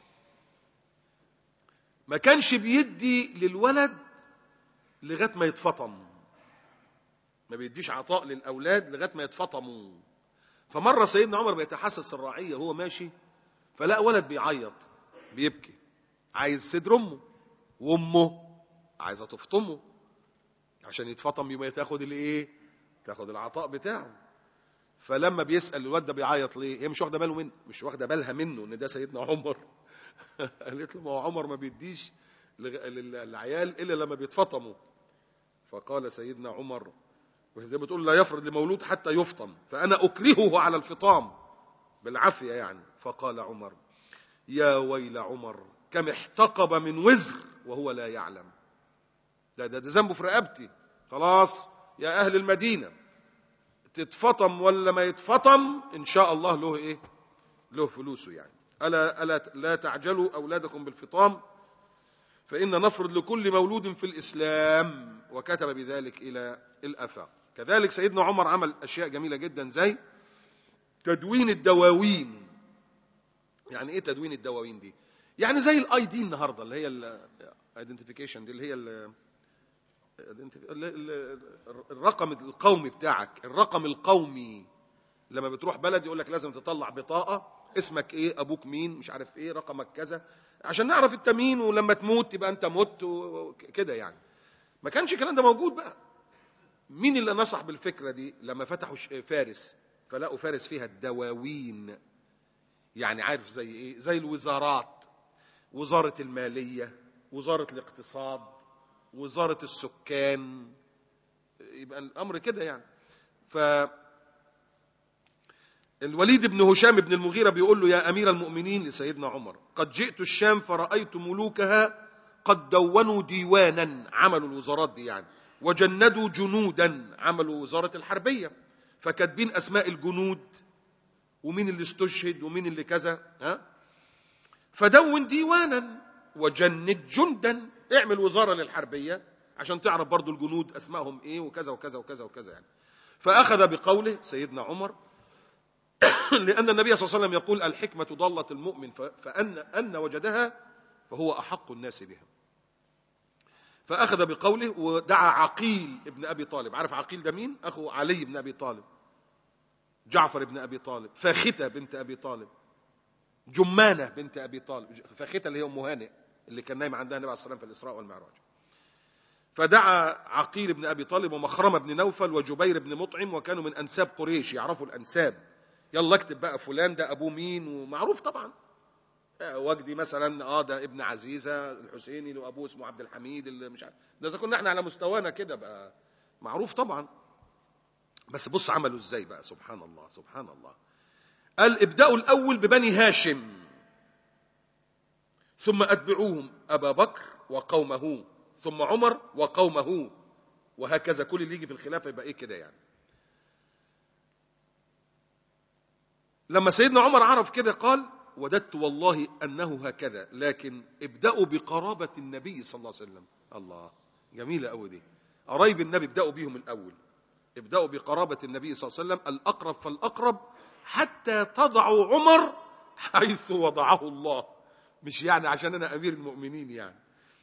S1: ما كانش بيدي للولد لغايه ما يتفطم ما بيديش عطاء للاولاد لغايه ما يتفطموا فمره سيدنا عمر بيتحسس الرعيه وهو ماشي فلقى ولد بيعيط بيبكي عايز صدر امه وامه عايزه تفطمه عشان يتفطم يبقى تاخد الايه تاخد العطاء بتاعه فلما بيسال الواد ده بيعيط ليه هي مش واخده باله من مش واخده بالها منه ان ده سيدنا عمر قالت له ما هو عمر ما بيديش لغ- لل- للعيال الا لما بيتفطموا فقال سيدنا عمر وزي ما بتقول لا يفرض لمولود حتى يفطم فانا اكرهه على الفطام بالعافيه يعني فقال عمر يا ويل عمر كم احتقب من وزر وهو لا يعلم ده ده, ده ذنبه في رقبتي خلاص يا اهل المدينه تتفطم ولا ما يتفطم ان شاء الله له ايه له فلوسه يعني الا الا لا تعجلوا اولادكم بالفطام فان نفرض لكل مولود في الاسلام وكتب بذلك الى الافاق كذلك سيدنا عمر عمل اشياء جميله جدا زي تدوين الدواوين يعني ايه تدوين الدواوين دي يعني زي الاي دي النهارده اللي هي الايدنتيفيكيشن دي اللي هي ال ال- ال- الرقم القومي بتاعك الرقم القومي لما بتروح بلد يقول لك لازم تطلع بطاقه اسمك ايه ابوك مين مش عارف ايه رقمك كذا عشان نعرف انت مين ولما تموت يبقى انت مت وكده يعني ما كانش الكلام ده موجود بقى مين اللي نصح بالفكره دي لما فتحوا ش- فارس فلقوا فارس فيها الدواوين يعني عارف زي ايه زي الوزارات وزاره الماليه وزاره الاقتصاد وزاره السكان يبقى الامر كده يعني ف الوليد بن هشام بن المغيرة بيقول له يا أمير المؤمنين لسيدنا عمر قد جئت الشام فرأيت ملوكها قد دونوا ديوانا عملوا الوزارات دي يعني وجندوا جنودا عملوا وزارة الحربية فكاتبين أسماء الجنود ومين اللي استشهد ومين اللي كذا ها فدون ديوانا وجند جندا اعمل وزارة للحربية عشان تعرف برضو الجنود أسمائهم إيه وكذا وكذا وكذا وكذا يعني فأخذ بقوله سيدنا عمر لأن النبي صلى الله عليه وسلم يقول الحكمة ضالة المؤمن ف- فأن أن وجدها فهو أحق الناس بها فأخذ بقوله ودعا عقيل ابن أبي طالب عارف عقيل ده مين؟ أخو علي بن أبي طالب جعفر بن أبي طالب فاختة بنت أبي طالب جمانة بنت أبي طالب فاختة اللي هي أم هانئ اللي كان نايم عندها النبي عليه الصلاة والسلام في الإسراء والمعراج فدعا عقيل بن ابي طالب ومخرمه بن نوفل وجبير بن مطعم وكانوا من انساب قريش يعرفوا الانساب يلا اكتب بقى فلان ده ابوه مين ومعروف طبعا آه، وجدي مثلا اه ده ابن عزيزه الحسيني له ابوه اسمه عبد الحميد اللي مش عارف ده اذا كنا احنا على مستوانا كده بقى معروف طبعا بس بص عملوا ازاي بقى سبحان الله سبحان الله قال ابداوا الاول ببني هاشم ثم اتبعوهم ابا بكر وقومه ثم عمر وقومه وهكذا كل اللي يجي في الخلافه يبقى ايه كده يعني لما سيدنا عمر عرف كده قال وددت والله انه هكذا لكن ابداوا بقرابه النبي صلى الله عليه وسلم الله جميله قوي دي قرايب النبي ابداوا بيهم الاول ابداوا بقرابه النبي صلى الله عليه وسلم الاقرب فالاقرب حتى تضعوا عمر حيث وضعه الله مش يعني عشان انا امير المؤمنين يعني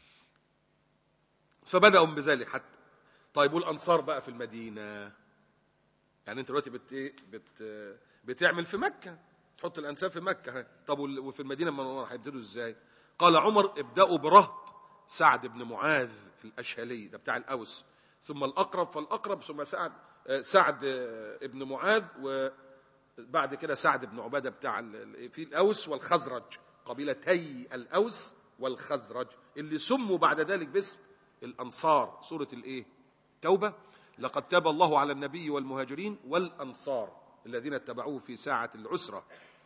S1: فبداوا بذلك حتى طيب والانصار بقى في المدينه يعني انت دلوقتي بت إيه؟ بت بتعمل في مكه تحط الانساب في مكه ها. طب وال- وفي المدينه المنوره هيبتدوا ازاي قال عمر ابداوا برهط سعد بن معاذ الاشهلي ده بتاع الاوس ثم الاقرب فالاقرب ثم سعد آه، سعد آه، ابن معاذ و بعد كده سعد بن عباده بتاع ال- ال- في الاوس والخزرج قبيلتي الاوس والخزرج اللي سموا بعد ذلك باسم الانصار سوره الايه توبه لقد تاب الله على النبي والمهاجرين والانصار الذين اتبعوه في ساعه العسره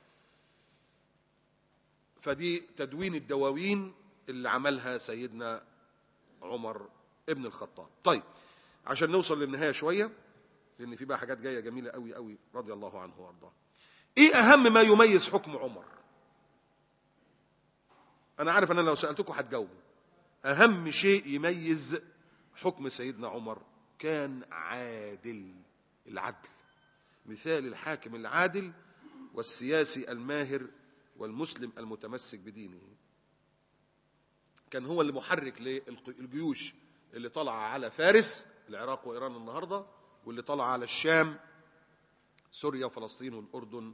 S1: فدي تدوين الدواوين اللي عملها سيدنا عمر ابن الخطاب طيب عشان نوصل للنهايه شويه لان في بقى حاجات جايه جميله قوي قوي رضي الله عنه وارضاه ايه اهم ما يميز حكم عمر انا عارف ان انا لو سالتكم هتجاوبوا اهم شيء يميز حكم سيدنا عمر كان عادل العدل مثال الحاكم العادل والسياسي الماهر والمسلم المتمسك بدينه كان هو اللي محرك للجيوش اللي طلع على فارس العراق وايران النهارده واللي طلع على الشام سوريا وفلسطين والاردن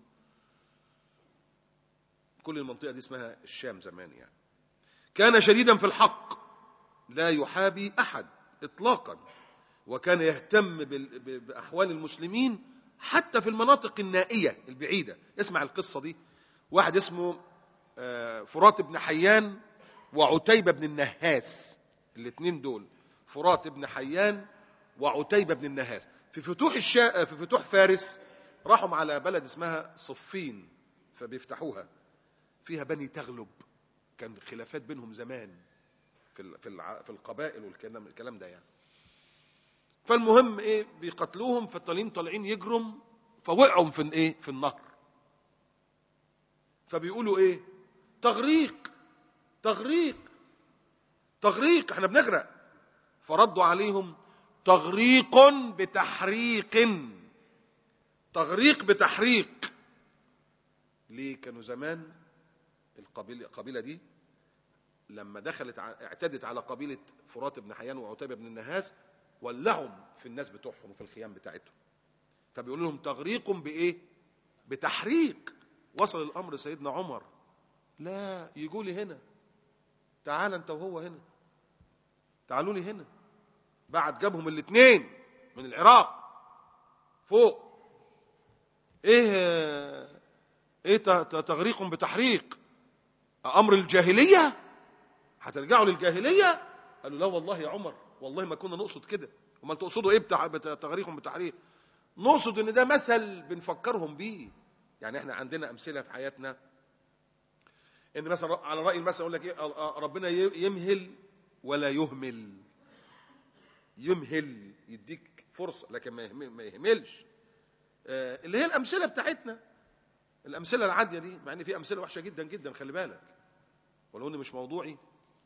S1: كل المنطقه دي اسمها الشام زمان يعني كان شديدا في الحق لا يحابي احد اطلاقا وكان يهتم بال- ب- باحوال المسلمين حتى في المناطق النائيه البعيده اسمع القصه دي واحد اسمه آه، فرات بن حيان وعتيبه بن النهاس الاثنين دول فرات بن حيان وعتيبه بن النهاس في فتوح الشا... في فتوح فارس راحوا على بلد اسمها صفين فبيفتحوها فيها بني تغلب كان خلافات بينهم زمان في ال- في الع- في القبائل والكلام الكلام ده يعني فالمهم ايه بيقتلوهم فالطالعين طالعين يجرم فوقعوا في ايه في النهر فبيقولوا ايه تغريق تغريق تغريق احنا بنغرق فردوا عليهم تغريق بتحريق تغريق بتحريق ليه كانوا زمان القبيلة القبيلة دي لما دخلت ع- اعتدت على قبيلة فرات بن حيان وعتيبة بن النهاس ولعهم في الناس بتوعهم وفي الخيام بتاعتهم فبيقولوا لهم تغريق بإيه بتحريق وصل الأمر سيدنا عمر لا يجوا لي هنا تعال انت وهو هنا تعالوا لي هنا بعد جابهم الاثنين من العراق فوق ايه ايه ت- ت- تغريق بتحريق امر الجاهليه هترجعوا للجاهليه قالوا لا والله يا عمر والله ما كنا نقصد كده امال تقصدوا ايه بتاع بت- تغريق بتحريق نقصد ان ده مثل بنفكرهم بيه يعني احنا عندنا امثله في حياتنا ان مثلا على راي المثل يقول لك ايه آه، آه، ربنا ي- يمهل ولا يهمل يمهل يديك فرصه لكن ما يهم- ما يهملش آه، اللي هي الامثله بتاعتنا الامثله العاديه دي مع ان في امثله وحشه جدا جدا خلي بالك ولو ان مش موضوعي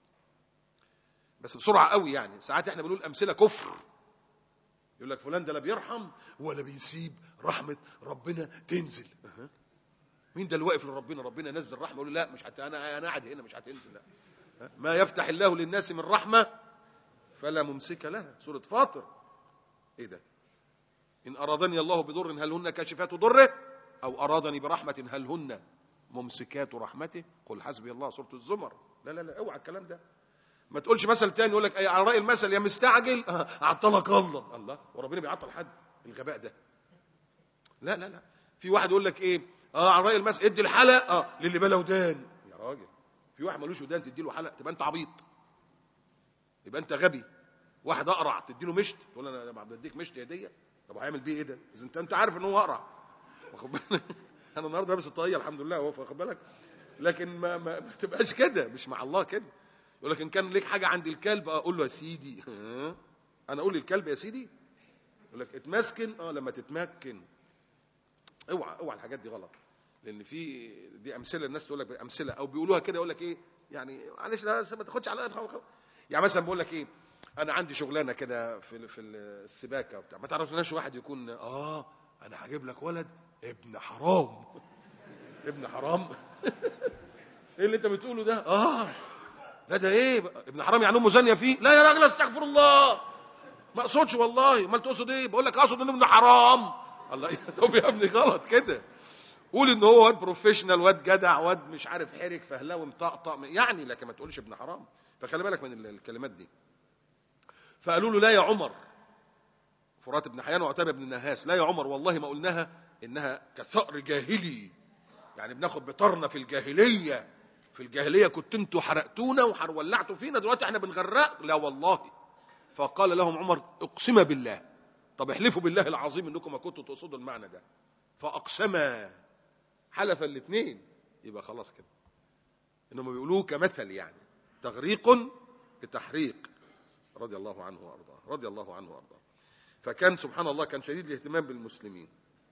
S1: بس بسرعه قوي يعني ساعات احنا بنقول امثله كفر يقول لك فلان ده لا بيرحم ولا بيسيب رحمه ربنا تنزل أه. مين ده اللي واقف لربنا ربنا نزل رحمه يقول له لا مش حتى انا انا قاعد هنا مش هتنزل لا ها؟ ما يفتح الله للناس من رحمه فلا ممسك لها سوره فاطر ايه ده ان ارادني الله بضر هل هن كاشفات ضره او ارادني برحمه هل هن ممسكات رحمته قل حسبي الله سوره الزمر لا لا لا اوعى الكلام ده ما تقولش مثل تاني يقول لك أي على راي المثل يا مستعجل آه، عطلك الله الله وربنا بيعطل حد الغباء ده لا لا لا في واحد يقول لك ايه اه على راي المثل ادي الحلق اه للي بلا ودان يا راجل في واحد ملوش ودان تدي له حلق تبقى انت عبيط يبقى انت غبي واحد اقرع تدي له مشت تقول له انا بديك مشت هديه طب هيعمل بيه ايه ده اذا انت انت عارف ان هو اقرع واخد بالك انا النهارده لابس الطاقيه الحمد لله هو واخد بالك لكن ما, ما, ما تبقاش كده مش مع الله كده يقول لك ان كان ليك حاجه عند الكلب اقول له يا سيدي ها؟ انا اقول للكلب يا سيدي يقول لك اتمسكن اه لما تتمكن اوعى اوعى الحاجات دي غلط لان في دي امثله الناس تقول لك امثله او بيقولوها كده يقول لك ايه يعني معلش لا ما تاخدش على خو- خو- يعني مثلا بقول لك ايه انا عندي شغلانه كده في في السباكه وبتاع ما تعرفناش واحد يكون اه انا هجيب لك ولد ابن حرام ابن حرام ايه اللي انت بتقوله ده اه لا ده ايه بقى؟ ابن حرام يعني امه زانيه فيه لا يا راجل استغفر الله ما اقصدش والله امال تقصد ايه بقول لك اقصد انه ابن حرام الله طب يا ابني غلط كده قول ان هو واد بروفيشنال واد جدع واد مش عارف حرك فهلاوي مطقطق يعني لكن ما تقولش ابن حرام فخلي بالك من ال- الكلمات دي فقالوا له لا يا عمر فرات بن حيان وعتبة بن النهاس لا يا عمر والله ما قلناها انها كثأر جاهلي يعني بناخد بطرنا في الجاهليه في الجاهليه كنت انتوا حرقتونا وولعتوا فينا دلوقتي احنا بنغرق لا والله فقال لهم عمر اقسم بالله طب احلفوا بالله العظيم انكم ما كنتوا تقصدوا المعنى ده فاقسما حلف الاثنين يبقى خلاص كده انهم بيقولوه كمثل يعني تغريق بتحريق رضي الله عنه وارضاه رضي الله عنه وارضاه فكان سبحان الله كان شديد الاهتمام بالمسلمين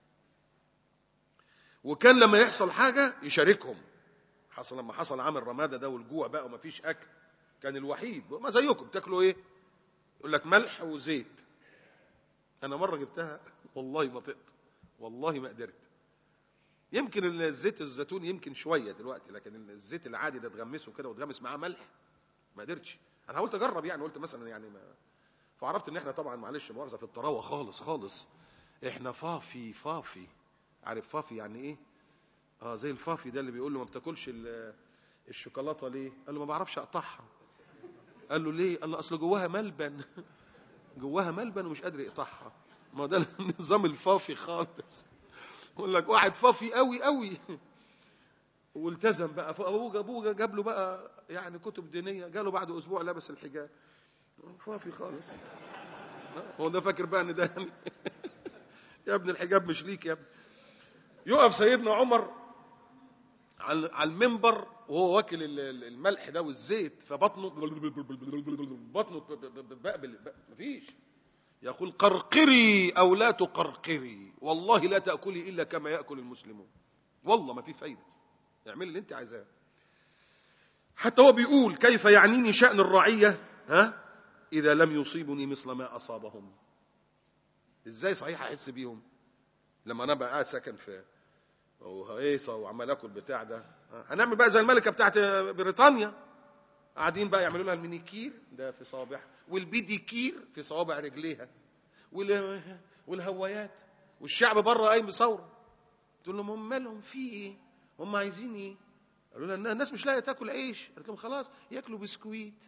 S1: وكان لما يحصل حاجه يشاركهم حصل لما حصل عام الرماده ده والجوع بقى وما فيش اكل كان الوحيد ما زيكم بتاكلوا ايه يقول لك ملح وزيت انا مره جبتها والله ما طقت والله ما قدرت يمكن الزيت الزيتون يمكن شويه دلوقتي لكن الزيت العادي ده تغمسه كده وتغمس معاه ملح ما قدرتش انا حاولت اجرب يعني قلت مثلا يعني ما فعرفت ان احنا طبعا معلش مؤاخذه في الطراوه خالص خالص احنا فافي فافي عارف فافي يعني ايه اه زي الفافي ده اللي بيقول له ما بتاكلش الشوكولاته ليه قال له ما بعرفش اقطعها قال له ليه قال له اصل جواها ملبن جواها ملبن ومش قادر يقطعها ما ده النظام الفافي خالص يقول لك واحد فافي قوي قوي والتزم بقى فابوه ابوه جاب له بقى يعني كتب دينيه جاله بعد اسبوع لابس الحجاب فافي خالص هو ده فاكر بقى ان ده يعني يا ابن الحجاب مش ليك يا ابني يقف سيدنا عمر على المنبر وهو واكل الملح ده والزيت فبطنه بطنه بقبل مفيش يقول قرقري او لا تقرقري والله لا تاكلي الا كما ياكل المسلمون والله ما في فايده اعمل اللي انت عايزاه حتى هو بيقول كيف يعنيني شان الرعيه ها اذا لم يصيبني مثل ما اصابهم ازاي صحيح احس بيهم لما انا بقى قاعد ساكن في وهيصه وعمال اكل بتاع ده هنعمل بقى زي الملكه بتاعت بريطانيا قاعدين بقى يعملوا لها المينيكير ده في صوابعها والبيديكير في صوابع رجليها والهوايات والشعب بره قايم بثوره تقول لهم هم مالهم في ايه؟ هم عايزين ايه؟ قالوا لها الناس مش لاقيه تاكل عيش قالت لهم خلاص ياكلوا بسكويت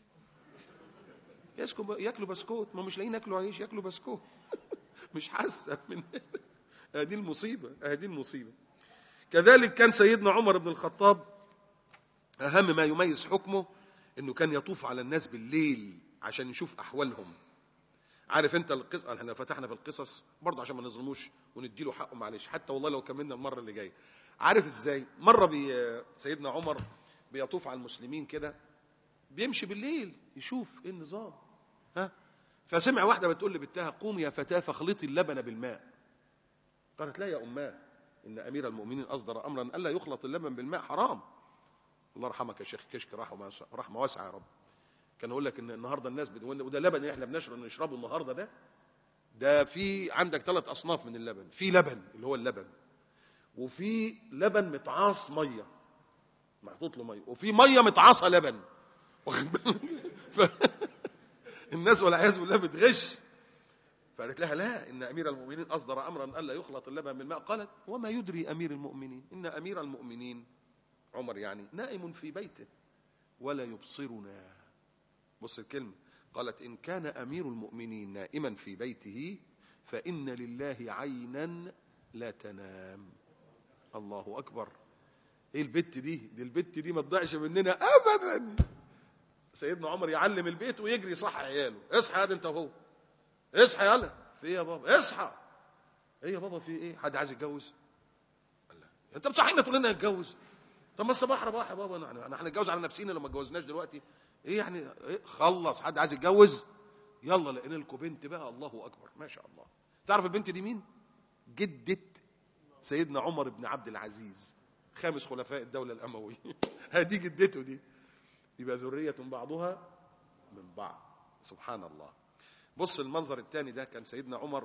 S1: ياكلوا بسكوت ما مش لاقيين ياكلوا عيش ياكلوا بسكوت مش حاسه من هذه المصيبه هذه المصيبه كذلك كان سيدنا عمر بن الخطاب اهم ما يميز حكمه انه كان يطوف على الناس بالليل عشان يشوف احوالهم عارف انت القصص احنا فتحنا في القصص برضه عشان ما نظلموش ونديله حقه معلش حتى والله لو كملنا المره اللي جايه عارف ازاي مره بي سيدنا عمر بيطوف على المسلمين كده بيمشي بالليل يشوف ايه النظام ها فسمع واحده بتقول لبنتها قومي يا فتاه فاخلطي اللبن بالماء قالت لا يا اماه ان امير المؤمنين اصدر امرا الا يخلط اللبن بالماء حرام الله يرحمك يا شيخ كشك رحمه رحمه واسعه يا رب كان يقول لك ان النهارده الناس بدون وده لبن احنا بنشرب نشربه النهارده ده ده في عندك ثلاث اصناف من اللبن في لبن اللي هو اللبن وفي لبن متعاص ميه محطوط له ميه وفي ميه متعاصه لبن واخد بالك الناس والعياذ بالله بتغش فقالت لها لا ان امير المؤمنين اصدر امرا الا يخلط اللبن بالماء قالت وما يدري امير المؤمنين ان امير المؤمنين عمر يعني نائم في بيته ولا يبصرنا بص الكلمه قالت ان كان امير المؤمنين نائما في بيته فان لله عينا لا تنام الله اكبر ايه البت دي دي البت دي ما تضيعش مننا ابدا سيدنا عمر يعلم البيت ويجري صح عياله اصحى يا انت وهو اصحى يلا في ايه يا بابا اصحى ايه يا بابا في ايه حد عايز يتجوز قال لا انت بتصحينا تقول لنا نتجوز طب ما الصباح رباح يا بابا احنا احنا هنتجوز على نفسينا لو ما اتجوزناش دلوقتي ايه يعني إيه خلص حد عايز يتجوز يلا لقينا لكم بنت بقى الله اكبر ما شاء الله تعرف البنت دي مين جدة سيدنا عمر بن عبد العزيز خامس خلفاء الدولة الأموية هذه جدته دي يبقى ذرية بعضها من بعض سبحان الله بص المنظر الثاني ده كان سيدنا عمر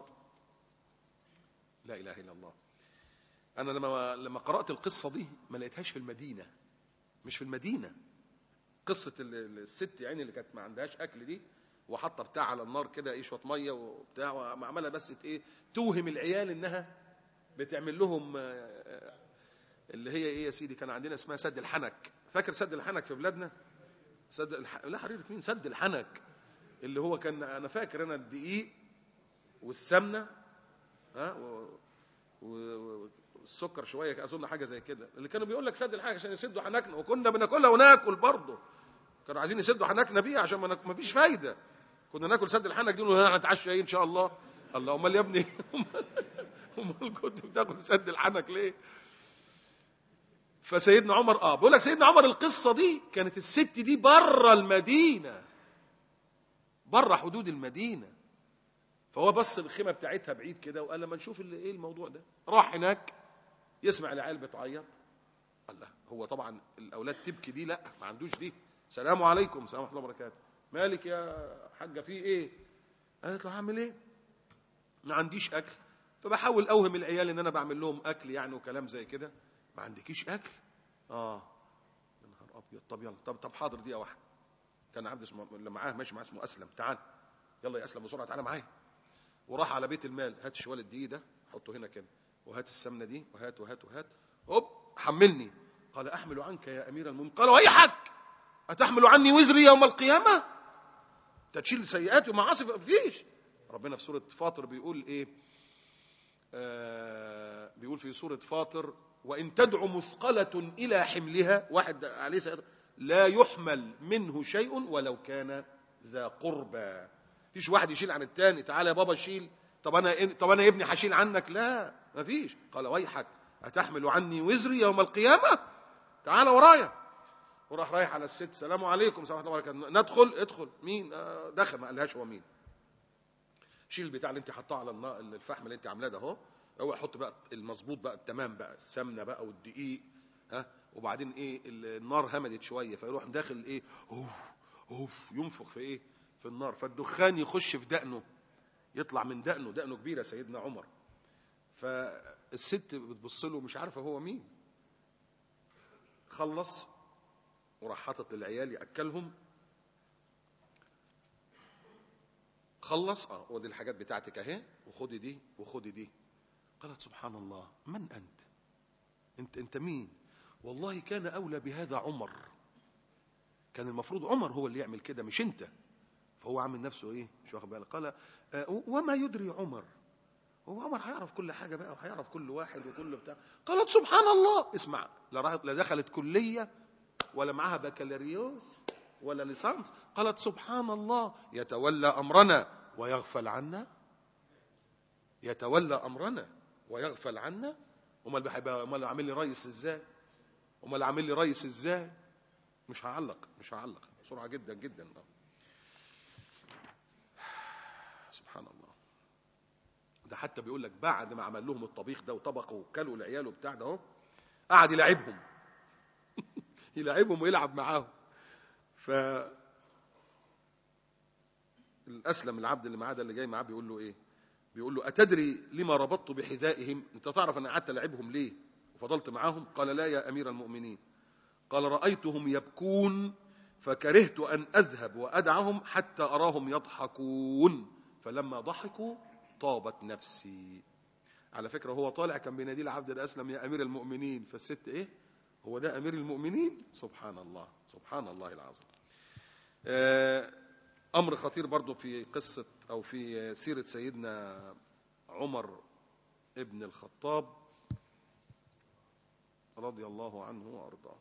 S1: لا إله إلا الله أنا لما لما قرأت القصة دي ما لقيتهاش في المدينة مش في المدينة قصة الست يعني اللي كانت ما عندهاش أكل دي وحاطه بتاع على النار كده ايه شويه ميه وبتاع وعماله بس ايه توهم العيال انها بتعمل لهم اللي هي ايه يا سيدي كان عندنا اسمها سد الحنك فاكر سد الحنك في بلادنا سد الح... لا حريرة مين سد الحنك اللي هو كان انا فاكر انا الدقيق والسمنه ها و... و... السكر شويه اظن حاجه زي كده اللي كانوا بيقول لك سد الحاجه عشان يسدوا حنكنا وكنا بناكلها وناكل برضه كانوا عايزين يسدوا حنكنا بيها عشان ما ناك- ما فيش فايده كنا ناكل سد الحنك دي ونقول هنتعشى ايه ان شاء الله الله امال يا ابني امال كنت بتاكل سد الحنك ليه فسيدنا عمر اه بقول لك سيدنا عمر القصه دي كانت الست دي بره المدينه بره حدود المدينه فهو بص الخيمه بتاعتها بعيد كده وقال لما نشوف اللي ايه الموضوع ده راح هناك يسمع العيال بتعيط الله هو طبعا الاولاد تبكي دي لا ما عندوش دي سلام عليكم السلام ورحمه الله وبركاته مالك يا حاجه في ايه قالت له هعمل ايه ما عنديش اكل فبحاول اوهم العيال ان انا بعمل لهم اكل يعني وكلام زي كده ما عندكيش اكل اه يا نهار ابيض طب يلا طب طب حاضر دقيقه واحده كان عبد اسمه اللي معاه ماشي معاه اسمه اسلم تعال يلا يا اسلم بسرعه تعالى معايا وراح على بيت المال هات شوال الدقيق ده حطه هنا كده وهات السمنه دي وهات وهات وهات هوب حملني قال احمل عنك يا امير المؤمنين قال ويحك اتحمل عني وزري يوم القيامه تشيل سيئاتي ومعاصي ما فيش ربنا في سوره فاطر بيقول ايه آه بيقول في سوره فاطر وان تدع مثقله الى حملها واحد عليه سيئات لا يحمل منه شيء ولو كان ذا قربى فيش واحد يشيل عن التاني تعالى يا بابا شيل طب انا طب انا يا ابني هشيل عنك لا مفيش قال ويحك اتحمل عني وزري يوم القيامه تعالى ورايا وراح رايح على الست سلام عليكم سلام الله وبركاته ندخل ادخل مين آه دخل ما قالهاش هو مين شيل البتاع اللي انت حطاه على النا- الفحم اللي انت عاملاه ده اهو اوعى حط بقى المظبوط بقى التمام بقى السمنه بقى والدقيق ها وبعدين ايه ال- النار همدت شويه فيروح داخل ايه اوف اوف ينفخ في ايه في النار فالدخان يخش في دقنه يطلع من دقنه دقنه كبيره سيدنا عمر فالست بتبص له مش عارفه هو مين خلص وراح حاطط للعيال ياكلهم خلص اه ودي الحاجات بتاعتك اهي وخدي دي وخدي دي قالت سبحان الله من انت انت انت مين والله كان اولى بهذا عمر كان المفروض عمر هو اللي يعمل كده مش انت فهو عامل نفسه ايه مش واخد بالك قال آه وما يدري عمر هو عمر هيعرف كل حاجه بقى وهيعرف كل واحد وكل بتاع قالت سبحان الله اسمع لا راحت لا دخلت كليه ولا معاها بكالوريوس ولا ليسانس قالت سبحان الله يتولى امرنا ويغفل عنا يتولى امرنا ويغفل عنا امال بحب امال عامل لي رئيس ازاي امال عامل لي رئيس ازاي مش هعلق مش هعلق بسرعه جدا جدا سبحان الله ده حتى بيقول لك بعد ما عمل لهم الطبيخ ده وطبخوا وكلوا العيال وبتاع ده اهو قعد يلاعبهم يلاعبهم ويلعب معاهم ف الاسلم العبد اللي معاه ده اللي جاي معاه بيقول له ايه بيقول له اتدري لما ربطت بحذائهم انت تعرف انا قعدت العبهم ليه وفضلت معاهم قال لا يا امير المؤمنين قال رايتهم يبكون فكرهت ان اذهب وادعهم حتى اراهم يضحكون فلما ضحكوا طابت نفسي على فكره هو طالع كان بينادي العبد الاسلم يا امير المؤمنين فالست ايه هو ده امير المؤمنين سبحان الله سبحان الله العظيم آه، امر خطير برضو في قصه او في سيره سيدنا عمر ابن الخطاب رضي الله عنه وارضاه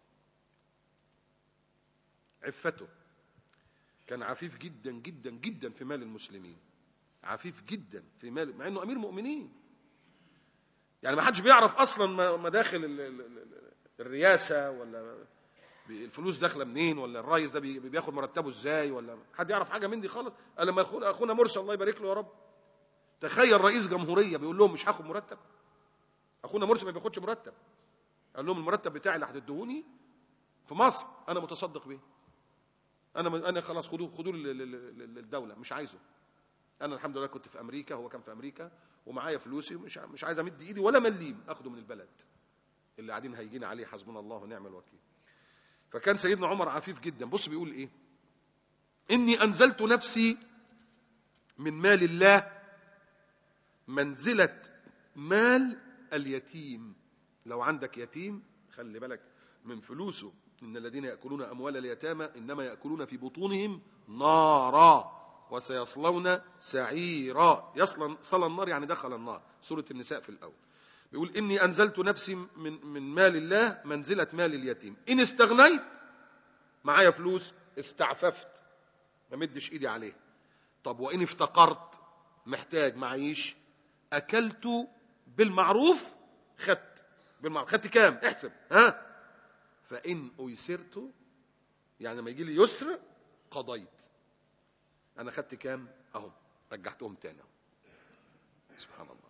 S1: عفته كان عفيف جدا جدا جدا في مال المسلمين عفيف جدا في مال مع انه امير مؤمنين يعني ما حدش بيعرف اصلا مداخل ال- ال- ال- الرئاسه ولا بي- الفلوس داخله منين ولا الرئيس ده بي- بياخد مرتبه ازاي ولا حد يعرف حاجه من دي خالص قال لما اخونا اخونا مرسي الله يبارك له يا رب تخيل رئيس جمهوريه بيقول لهم مش هاخد مرتب اخونا مرسي ما بياخدش مرتب قال لهم المرتب بتاعي اللي هتدوهوني في مصر انا متصدق بيه انا انا خلاص خدوه خدوه لل- لل- لل- للدوله مش عايزه انا الحمد لله كنت في امريكا هو كان في امريكا ومعايا فلوسي مش مش عايز امد ايدي ولا مليم اخده من البلد اللي قاعدين هيجينا عليه حسبنا الله ونعم الوكيل فكان سيدنا عمر عفيف جدا بص بيقول ايه اني انزلت نفسي من مال الله منزله مال اليتيم لو عندك يتيم خلي بالك من فلوسه ان الذين ياكلون اموال اليتامى انما ياكلون في بطونهم نارا وسيصلون سعيرا يصل صلى النار يعني دخل النار سوره النساء في الاول يقول إني أنزلت نفسي من, من مال الله منزلة مال اليتيم إن استغنيت معايا فلوس استعففت ما مدش إيدي عليه طب وإن افتقرت محتاج معيش أكلت بالمعروف خدت بالمعروف خدت كام احسب ها فإن أيسرت يعني لما يجي لي يسر قضيت أنا خدت كام أهم رجعتهم تاني أهو. سبحان الله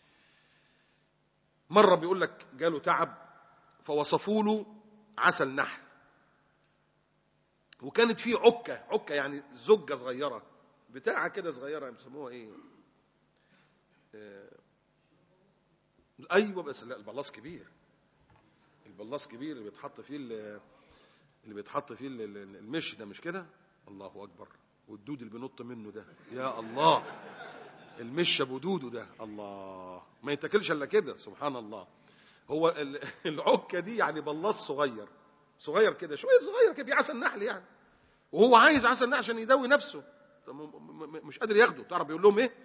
S1: مرة بيقول لك جاله تعب فوصفوا له عسل نحل وكانت فيه عكة عكة يعني زجة صغيرة بتاعة كده صغيرة بيسموها ايه آه، ايوه بس لا البلاص كبير البلاص كبير اللي بيتحط فيه ال- اللي بيتحط فيه ال- ال- المش ده مش كده الله اكبر والدود اللي بينط منه ده يا الله المش ابو دودو ده الله ما يتاكلش الا كده سبحان الله هو ال- العكه دي يعني بلاص صغير صغير كده شويه صغير كده في عسل نحل يعني وهو عايز عسل نحل عشان يداوي نفسه طب م- م- م- مش قادر ياخده تعرف بيقول لهم ايه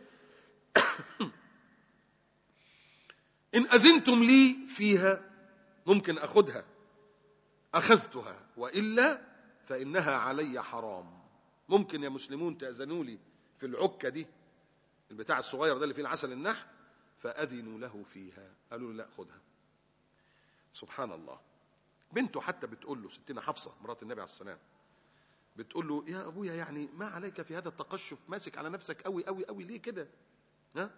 S1: ان اذنتم لي فيها ممكن اخدها اخذتها والا فانها علي حرام ممكن يا مسلمون تاذنوا لي في العكه دي البتاع الصغير ده اللي فيه العسل النحل فاذنوا له فيها قالوا له لا خدها سبحان الله بنته حتى بتقول له ستنا حفصه مرات النبي عليه السلام بتقول له يا ابويا يعني ما عليك في هذا التقشف ماسك على نفسك قوي قوي قوي ليه كده ها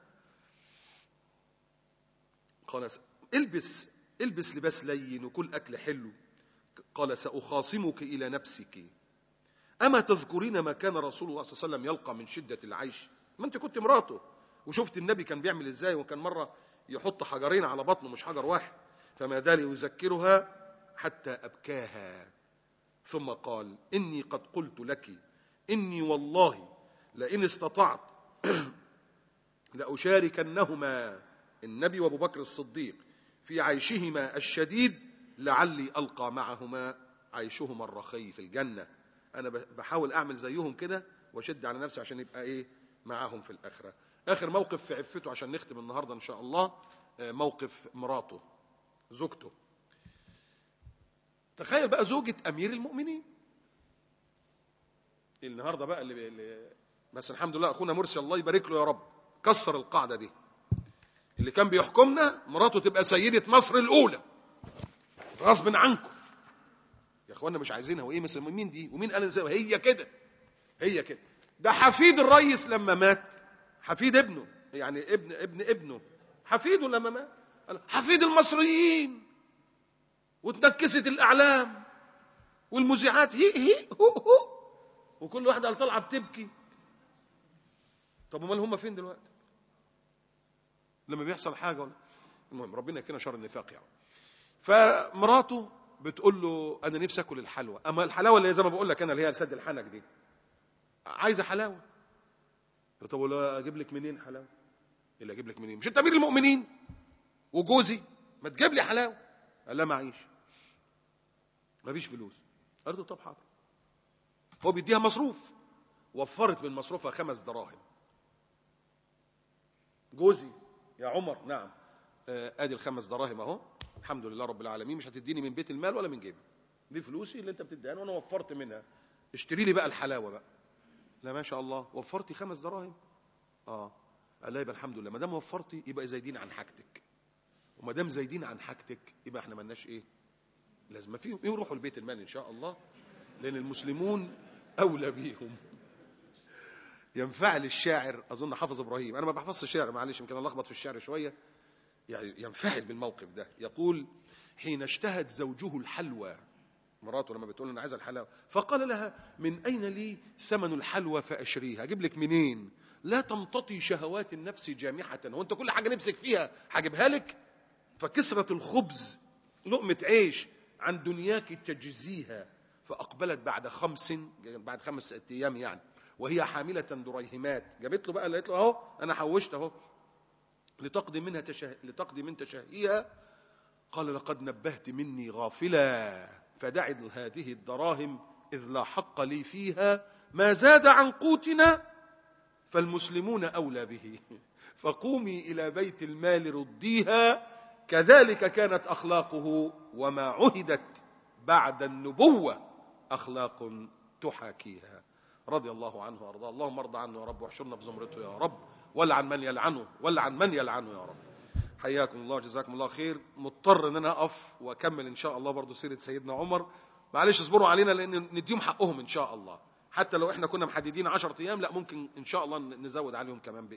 S1: قال س- البس البس لباس لين وكل اكل حلو قال ساخاصمك الى نفسك اما تذكرين ما كان رسول الله صلى الله عليه وسلم يلقى من شده العيش ما انت كنت مراته وشفت النبي كان بيعمل ازاي وكان مره يحط حجرين على بطنه مش حجر واحد فما زال يذكرها حتى ابكاها ثم قال اني قد قلت لك اني والله لئن استطعت لأشاركنهما النبي وابو بكر الصديق في عيشهما الشديد لعلي ألقى معهما عيشهما الرخي في الجنة أنا بحاول أعمل زيهم كده وأشد على نفسي عشان يبقى إيه معاهم في الآخرة آخر موقف في عفته عشان نختم النهاردة إن شاء الله آه، موقف مراته زوجته تخيل بقى زوجة أمير المؤمنين النهارده بقى اللي, اللي بس الحمد لله اخونا مرسي الله يبارك له يا رب كسر القاعده دي اللي كان بيحكمنا مراته تبقى سيده مصر الاولى غصب عنكم يا اخوانا مش عايزينها وايه مثلا مين دي ومين قال إنسان؟ هي كده هي كده ده حفيد الريس لما مات حفيد ابنه يعني ابن ابن ابنه حفيده لما مات قال حفيد المصريين وتنكست الاعلام والمذيعات هي هي هو هو وكل واحده قال طالعه بتبكي طب امال هم فين دلوقتي لما بيحصل حاجه ولا المهم ربنا يكفينا شر النفاق يعني فمراته بتقول له انا نفسي اكل الحلوى اما الحلاوه اللي هي زي ما بقول لك انا اللي هي سد الحنك دي عايزه حلاوه طب ولا اجيب لك منين حلاوه اللي اجيب لك منين مش انت امير المؤمنين وجوزي ما تجيب لي حلاوه قال لا معيش مفيش فلوس قالت له طب حاضر هو بيديها مصروف وفرت من مصروفها خمس دراهم جوزي يا عمر نعم آه، ادي الخمس دراهم اهو الحمد لله رب العالمين مش هتديني من بيت المال ولا من جيبي دي فلوسي اللي انت بتديها وانا وفرت منها اشتري لي بقى الحلاوه بقى لا ما شاء الله وفرتي خمس دراهم اه قال لا يبقى الحمد لله ما دام وفرتي يبقى زايدين عن حاجتك وما دام زايدين عن حاجتك يبقى احنا مالناش ايه لازم فيهم يروحوا البيت المال ان شاء الله لان المسلمون اولى بيهم ينفعل الشاعر اظن حافظ ابراهيم انا ما بحفظش الشعر معلش يمكن الخبط في الشعر شويه يعني ينفعل بالموقف ده يقول حين اشتهت زوجه الحلوى مراته لما بتقول انا عايزه الحلاوه فقال لها من اين لي ثمن الحلوى فاشريها اجيب لك منين لا تمتطي شهوات النفس جامحه هو انت كل حاجه نفسك فيها هجيبها لك فكسرة الخبز لقمة عيش عن دنياك تجزيها فأقبلت بعد خمس بعد خمس أيام يعني وهي حاملة دريهمات جابت له بقى قالت له أهو أنا حوشت أهو لتقضي منها تشه... لتقضي من تشهيها قال لقد نبهت مني غافلا فدعد هذه الدراهم إذ لا حق لي فيها ما زاد عن قوتنا فالمسلمون أولى به فقومي إلى بيت المال رديها كذلك كانت أخلاقه وما عهدت بعد النبوة أخلاق تحاكيها رضي الله عنه وارضاه اللهم ارضى عنه يا رب واحشرنا في زمرته يا رب ولعن من يلعنه ولعن من يلعنه يا رب حياكم الله جزاكم الله خير مضطر ان انا اقف واكمل ان شاء الله برضو سيره سيدنا عمر معلش اصبروا علينا لان نديهم حقهم ان شاء الله حتى لو احنا كنا محددين 10 ايام لا ممكن ان شاء الله نزود عليهم كمان باذن